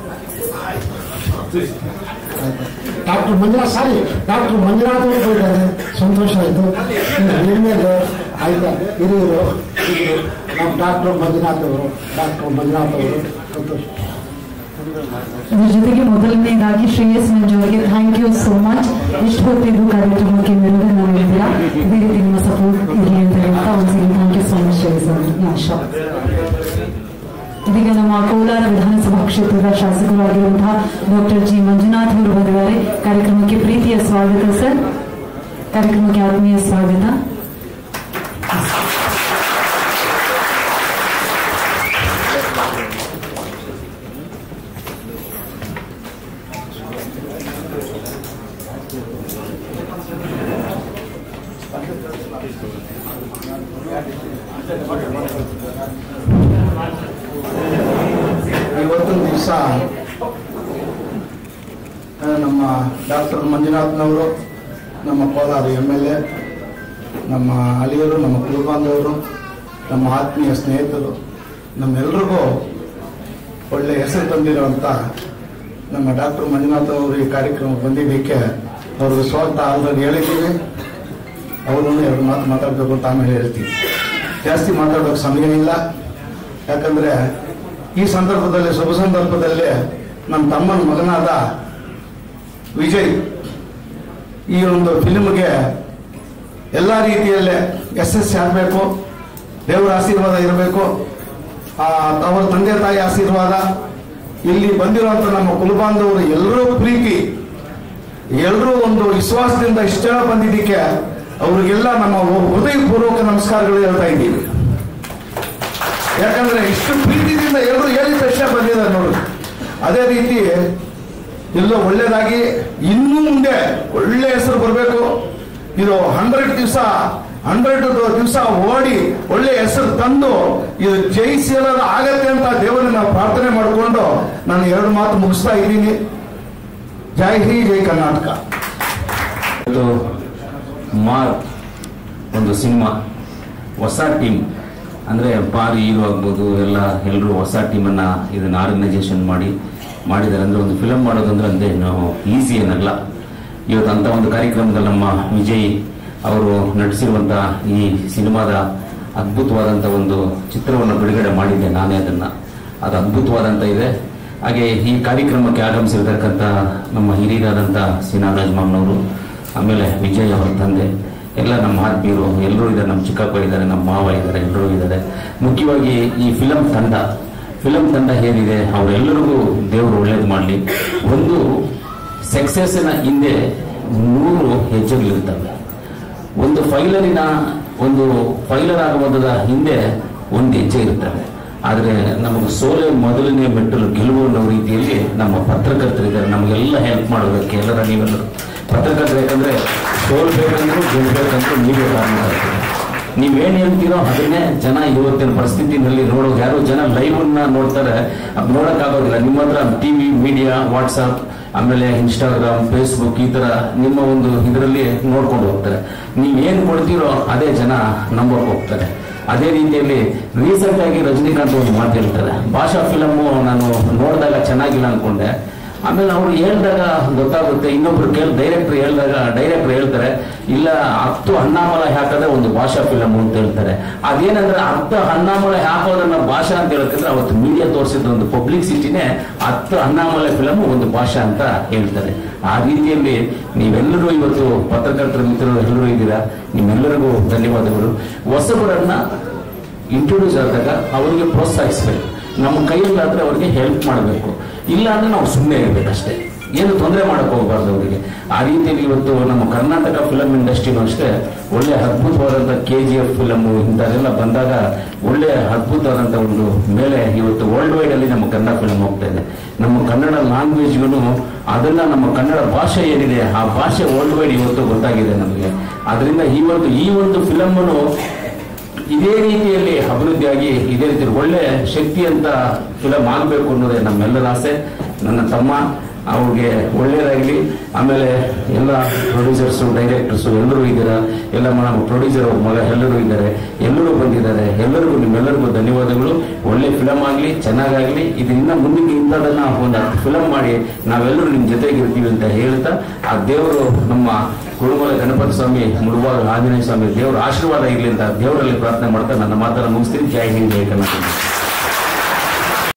doctor Manjunath sorry doctor Manjunath ಅವರು ಹೋಗಿದ್ದಾರೆ ಸಂತೋಷ ಆಯಿತು ನಿರ್ಮೇಲೆ ಆಯ್ತಾ ಹಿರಿಯರು ಹಿರಿಯರು ನಮ್ಮ ಡಾಕ್ಟರ್ ಮಂಜುನಾಥ್ ಅವರು ಡಾಕ್ಟರ್ ಮಂಜುನಾಥ್ ಅವರು ಸಂತೋಷ ಇದ್ರ ಜೊತೆಗೆ ಮೊದಲನೇದಾಗಿ ಶ್ರೇಯಸ್ ಮಂಜು ಅವರಿಗೆ ಥ್ಯಾಂಕ್ ಯು ಸೋ ಮಚ್ ಇಷ್ಟು ಹೊತ್ತಿದ್ದು ಕಾರ್ಯಕ್ರಮಕ್ಕೆ ಮೆರುಗನ್ನ ನೀಡಿದ್ದೀರಾ ಇದೇ ರೀತಿ ನಿಮ್ಮ ಸಪೋರ್ಟ್ ಇರಲಿ ಅಂತ ಹೇಳ್ತಾ ಒಂದ್ಸರಿ thank you so much Shreyas ಅವರಿಗೆ ಆಶಾ ಇದೀಗ ನಮ್ಮ ಕೋಲಾರ ವಿಧಾನಸಭಾ ಕ್ಷೇತ್ರದ ಶಾಸಕರಾಗಿರುವಂತಹ ಡಾಕ್ಟರ್ ಜಿ ಮಂಜುನಾಥ್ ಅವರು ಬಂದಿದ್ದಾರೆ ಕಾರ್ಯಕ್ರಮಕ್ಕೆ ಪ್ರೀತಿಯ ಸ್ವಾಗತ ಸರ್ ಕಾರ್ಯಕ್ರಮಕ್ಕೆ ಆತ್ಮೀಯ ಸ್ವಾಗತ ಇವತ್ತಿನ ದಿವಸ ನಮ್ಮ ಡಾಕ್ಟರ್ ಮಂಜುನಾಥ್ನವರು ನಮ್ಮ ಕೋಲಾರ ಎಮ್ ಎಲ್ ಎ ನಮ್ಮ ಅಳಿಯರು ನಮ್ಮ ಕುಲಬಾಂಧವರು ನಮ್ಮ ಆತ್ಮೀಯ ಸ್ನೇಹಿತರು ನಮ್ಮೆಲ್ರಿಗೂ ಒಳ್ಳೆ ಹೆಸರು ತಂದಿರುವಂಥ ನಮ್ಮ ಡಾಕ್ಟರ್ ಮಂಜುನಾಥ್ ಅವರು ಈ ಕಾರ್ಯಕ್ರಮ ಬಂದಿದ್ದಕ್ಕೆ ಅವ್ರಿಗೆ ಸ್ವಾಗತ ಆಲ್ರೆಡಿ ಹೇಳಿದ್ದೀವಿ ಅವರನ್ನು ಎರಡು ಮಾತು ಮಾತಾಡಬೇಕು ಅಂತ ಆಮೇಲೆ ಹೇಳ್ತೀವಿ ಜಾಸ್ತಿ ಮಾತಾಡೋಕೆ ಸಮಯ ಇಲ್ಲ ಯಾಕಂದ್ರೆ ಈ ಸಂದರ್ಭದಲ್ಲಿ ಶುಭ ಸಂದರ್ಭದಲ್ಲಿ ನಮ್ಮ ತಮ್ಮನ ಮಗನಾದ ವಿಜಯ್ ಈ ಒಂದು ಫಿಲ್ಮ್ಗೆ ಎಲ್ಲ ರೀತಿಯಲ್ಲೇ ಯಶಸ್ಸು ಆಗಬೇಕು ದೇವರ ಆಶೀರ್ವಾದ ಇರಬೇಕು ಅವರ ತಂದೆ ತಾಯಿ ಆಶೀರ್ವಾದ ಇಲ್ಲಿ ಬಂದಿರುವಂತ ನಮ್ಮ ಕುಲಬಾಂಧವರು ಎಲ್ಲರೂ ಪ್ರೀತಿ ಎಲ್ಲರೂ ಒಂದು ವಿಶ್ವಾಸದಿಂದ ಇಷ್ಟ ಬಂದಿದ್ದಕ್ಕೆ ಅವರಿಗೆಲ್ಲ ನಮ್ಮ ಹೃದಯಪೂರ್ವಕ ನಮಸ್ಕಾರಗಳು ಹೇಳ್ತಾ ಇದ್ದೀವಿ ಯಾಕಂದ್ರೆ ಇಷ್ಟು ಪ್ರೀತಿಯಿಂದ ಎಲ್ಲರೂ ಹೇಳಿದ ತಕ್ಷಣ ಬಂದಿದ್ದಾರೆ ನೋಡಿ ಅದೇ ರೀತಿ ಎಲ್ಲೋ ಒಳ್ಳೇದಾಗಿ ಇನ್ನೂ ಮುಂದೆ ಒಳ್ಳೆ ಹೆಸರು ಬರಬೇಕು ಇದು ಹಂಡ್ರೆಡ್ ದಿವಸ ಹಂಡ್ರೆಡ್ ದಿವಸ ಓಡಿ ಒಳ್ಳೆ ಹೆಸರು ತಂದು ಇದು ಜಯಿಸಲದ ಆಗತ್ತೆ ಅಂತ ದೇವರನ್ನ ನಾವು ಪ್ರಾರ್ಥನೆ ಮಾಡಿಕೊಂಡು ನಾನು ಎರಡು ಮಾತು ಮುಗಿಸ್ತಾ ಇದ್ದೀನಿ ಜೈ ಹಿ ಜೈ ಕರ್ನಾಟಕ ಇದು ಮಾರ್ ಒಂದು ಸಿನಿಮಾ ಹೊಸ ಟೀಮ್ ಅಂದರೆ ಬಾರ್ ಹೀರೋ ಆಗ್ಬೋದು ಎಲ್ಲ ಎಲ್ಲರೂ ಹೊಸ ಟೀಮನ್ನು ಇದನ್ನು ಆರ್ಗನೈಸೇಷನ್ ಮಾಡಿ ಮಾಡಿದ್ದಾರೆ ಅಂದರೆ ಒಂದು ಫಿಲಮ್ ಮಾಡೋದಂದ್ರೆ ಅಂದರೆ ಈಸಿ ಏನಲ್ಲ ಇವತ್ತು ಅಂಥ ಒಂದು ಕಾರ್ಯಕ್ರಮದಲ್ಲಿ ನಮ್ಮ ವಿಜಯ್ ಅವರು ನಟಿಸಿರುವಂಥ ಈ ಸಿನಿಮಾದ ಅದ್ಭುತವಾದಂಥ ಒಂದು ಚಿತ್ರವನ್ನು ಬಿಡುಗಡೆ ಮಾಡಿದ್ದೆ ನಾನೇ ಅದನ್ನು ಅದು ಅದ್ಭುತವಾದಂಥ ಇದೆ ಹಾಗೆ ಈ ಕಾರ್ಯಕ್ರಮಕ್ಕೆ ಆಗಮಿಸಿರ್ತಕ್ಕಂಥ ನಮ್ಮ ಹಿರಿಯರಾದಂಥ ಸಿ ನಾಗರಾಜ್ ಮಾಮ್ನವರು ಆಮೇಲೆ ವಿಜಯ್ ಅವರ ತಂದೆ ಎಲ್ಲ ನಮ್ಮ ಆತ್ಮೀಯರು ಎಲ್ಲರೂ ಇದ್ದಾರೆ ನಮ್ಮ ಚಿಕ್ಕಪ್ಪ ಇದ್ದಾರೆ ನಮ್ಮ ಮಾವ ಇದ್ದಾರೆ ಎಲ್ಲರೂ ಇದ್ದಾರೆ ಮುಖ್ಯವಾಗಿ ಈ ಫಿಲಂ ತಂಡ ಫಿಲಂ ತಂಡ ಏನಿದೆ ಅವರೆಲ್ಲರಿಗೂ ದೇವರು ಒಳ್ಳೇದು ಮಾಡಲಿ ಒಂದು ಸಕ್ಸಸ್ಸಿನ ಹಿಂದೆ ಮೂರು ಹೆಜ್ಜೆಗಳಿರ್ತವೆ ಒಂದು ಫೈಲರಿನ ಒಂದು ಫೈಲರ್ ಆಗುವುದರ ಹಿಂದೆ ಒಂದು ಹೆಜ್ಜೆ ಇರ್ತವೆ ಆದರೆ ನಮಗೆ ಸೋಲೆ ಮೊದಲನೇ ಮೆಟ್ಟಲು ಗೆಲುವು ಅನ್ನೋ ರೀತಿಯಲ್ಲಿ ನಮ್ಮ ಪತ್ರಕರ್ತರಿದ್ದಾರೆ ನಮಗೆಲ್ಲ ಹೆಲ್ಪ್ ಮಾಡೋದಕ್ಕೆ ಎಲ್ಲರ ನೀವೆಲ್ಲರೂ ಪತ್ರಕರ್ತರು ಯಾಕಂದ್ರೆ ಸೋಲ್ಬೇಕಂದ್ರೂ ಗೆಲ್ಬೇಕಂದ್ರೂ ನೀವೇ ಕಾರಣ ಆಗ್ತೀರಿ ನೀವೇನ್ ಹೇಳ್ತೀರೋ ಅದನ್ನೇ ಜನ ಇವತ್ತಿನ ಪರಿಸ್ಥಿತಿನಲ್ಲಿ ನೋಡೋ ಯಾರು ಜನ ಲೈವ್ ಅನ್ನ ನೋಡ್ತಾರೆ ಅದ್ ನೋಡಕ್ಕಾಗೋದಿಲ್ಲ ನಿಮ್ಮ ಹತ್ರ ಟಿವಿ ಮೀಡಿಯಾ ವಾಟ್ಸಪ್ ಆಮೇಲೆ ಇನ್ಸ್ಟಾಗ್ರಾಮ್ ಫೇಸ್ಬುಕ್ ಈ ತರ ನಿಮ್ಮ ಒಂದು ಇದರಲ್ಲಿ ನೋಡ್ಕೊಂಡು ಹೋಗ್ತಾರೆ ನೀವೇನ್ ಕೊಡ್ತೀರೋ ಅದೇ ಜನ ನಂಬೋಕ್ ಹೋಗ್ತಾರೆ ಅದೇ ರೀತಿಯಲ್ಲಿ ರೀಸೆಂಟ್ ಆಗಿ ರಜನಿಕಾಂತ್ ಒಂದು ಮಾತು ಹೇಳ್ತಾರೆ ಭಾಷಾ ಫಿಲಮ್ಮು ನಾನು ನೋಡಿದಾಗ ಚೆನ್ನಾಗಿಲ್ಲ ಅನ್ಕೊಂಡೆ ಆಮೇಲೆ ಅವ್ರು ಹೇಳಿದಾಗ ಗೊತ್ತಾಗುತ್ತೆ ಇನ್ನೊಬ್ರು ಕೇಳಿ ಡೈರೆಕ್ಟರ್ ಹೇಳಿದಾಗ ಡೈರೆಕ್ಟರ್ ಹೇಳ್ತಾರೆ ಇಲ್ಲ ಹತ್ತು ಅಣ್ಣಾಮಲೈ ಹಾಕೋದೇ ಒಂದು ಭಾಷಾ ಫಿಲಮ್ ಅಂತ ಹೇಳ್ತಾರೆ ಅದೇನಂದ್ರೆ ಹತ್ತು ಅಣ್ಣಾಮಲೈ ಹಾಕೋದನ್ನ ಭಾಷಾ ಅಂತ ಹೇಳ್ತಿದ್ರೆ ಅವತ್ತು ಮೀಡಿಯಾ ತೋರಿಸಿದ ಒಂದು ಪಬ್ಲಿಸಿಟಿನೇ ಹತ್ತು ಅಣ್ಣಾಮಲೈ ಫಿಲಮ್ ಒಂದು ಭಾಷಾ ಅಂತ ಹೇಳ್ತಾರೆ ಆ ರೀತಿಯಲ್ಲಿ ನೀವೆಲ್ಲರೂ ಇವತ್ತು ಪತ್ರಕರ್ತರ ಮಿತ್ರರು ಎಲ್ಲರೂ ಇದ್ದೀರಾ ನಿಮ್ಮೆಲ್ಲರಿಗೂ ಧನ್ಯವಾದಗಳು ಹೊಸಬರನ್ನ ಇಂಟ್ರೊಡ್ಯೂಸ್ ಆದಾಗ ಅವರಿಗೆ ಪ್ರೋತ್ಸಾಹಿಸಬೇಕು ನಮ್ಮ ಕೈಯಲ್ಲಾದ್ರೆ ಅವರಿಗೆ ಹೆಲ್ಪ್ ಮಾಡಬೇಕು ಇಲ್ಲ ಅಂದ್ರೆ ನಾವು ಸುಮ್ಮನೆ ಇರ್ಬೇಕಷ್ಟೇ ಏನು ತೊಂದರೆ ಮಾಡಕ್ ಹೋಗಬಾರ್ದು ಅವರಿಗೆ ಆ ರೀತಿಯಲ್ಲಿ ಇವತ್ತು ನಮ್ಮ ಕರ್ನಾಟಕ ಫಿಲಂ ಇಂಡಸ್ಟ್ರಿನೂ ಅಷ್ಟೇ ಒಳ್ಳೆ ಅದ್ಭುತವಾದಂಥ ಕೆ ಜಿ ಎಫ್ ಫಿಲಮು ಇಂಥದೆಲ್ಲ ಬಂದಾಗ ಒಳ್ಳೆ ಅದ್ಭುತವಾದಂಥ ಒಂದು ಮೇಲೆ ಇವತ್ತು ವರ್ಲ್ಡ್ ವೈಡ್ ಅಲ್ಲಿ ನಮ್ಮ ಕನ್ನಡ ಫಿಲಂ ಹೋಗ್ತಾ ಇದೆ ನಮ್ಮ ಕನ್ನಡ ಲ್ಯಾಂಗ್ವೇಜ್ಗೂ ಅದನ್ನ ನಮ್ಮ ಕನ್ನಡ ಭಾಷೆ ಏನಿದೆ ಆ ಭಾಷೆ ವರ್ಲ್ಡ್ ವೈಡ್ ಇವತ್ತು ಗೊತ್ತಾಗಿದೆ ನಮಗೆ ಅದರಿಂದ ಇವತ್ತು ಈ ಒಂದು ಫಿಲಮ್ಮನ್ನು ಇದೇ ರೀತಿಯಲ್ಲಿ ಅಭಿವೃದ್ಧಿಯಾಗಿ ಇದೇ ರೀತಿ ಒಳ್ಳೆ ಶಕ್ತಿ ಅಂತ ಫಿಲಮ್ ಆಗಬೇಕು ಅನ್ನೋದೇ ನಮ್ಮೆಲ್ಲರ ಆಸೆ ನನ್ನ ತಮ್ಮ ಅವ್ರಿಗೆ ಒಳ್ಳೇದಾಗಲಿ ಆಮೇಲೆ ಎಲ್ಲ ಪ್ರೊಡ್ಯೂಸರ್ಸು ಡೈರೆಕ್ಟರ್ಸು ಎಲ್ಲರೂ ಇದ್ದೀರಾ ಎಲ್ಲ ನಮ್ಮ ಪ್ರೊಡ್ಯೂಸರ್ ಅವ್ರ ಮಗ ಎಲ್ಲರೂ ಇದ್ದಾರೆ ಎಲ್ಲರೂ ಬಂದಿದ್ದಾರೆ ಎಲ್ಲರಿಗೂ ನಿಮ್ಮೆಲ್ಲರಿಗೂ ಧನ್ಯವಾದಗಳು ಒಳ್ಳೆ ಫಿಲಮ್ ಆಗಲಿ ಚೆನ್ನಾಗಾಗಲಿ ಇದರಿಂದ ಮುಂದಕ್ಕೆ ಇಂಥದನ್ನ ಒಂದು ಫಿಲಮ್ ಮಾಡಿ ನಾವೆಲ್ಲರೂ ನಿಮ್ಮ ಜೊತೆಗಿರ್ತೀವಿ ಅಂತ ಹೇಳ್ತಾ ಆ ದೇವರು ನಮ್ಮ ಕುರುಮಲ ಗಣಪತಿ ಸ್ವಾಮಿ ಮುಳುವಾಗ ಆಂಜನೇಯ ಸ್ವಾಮಿ ದೇವರ ಆಶೀರ್ವಾದ ಇರಲಿ ಅಂತ ದೇವರಲ್ಲಿ ಪ್ರಾರ್ಥನೆ ಮಾಡ್ತಾ ನನ್ನ ಮಾತನ್ನು ಮುಗಿಸ್ತೀನಿ ಜೈ ಹಿಂದ್ ಜೈ ಕರ್ನಾಟಕ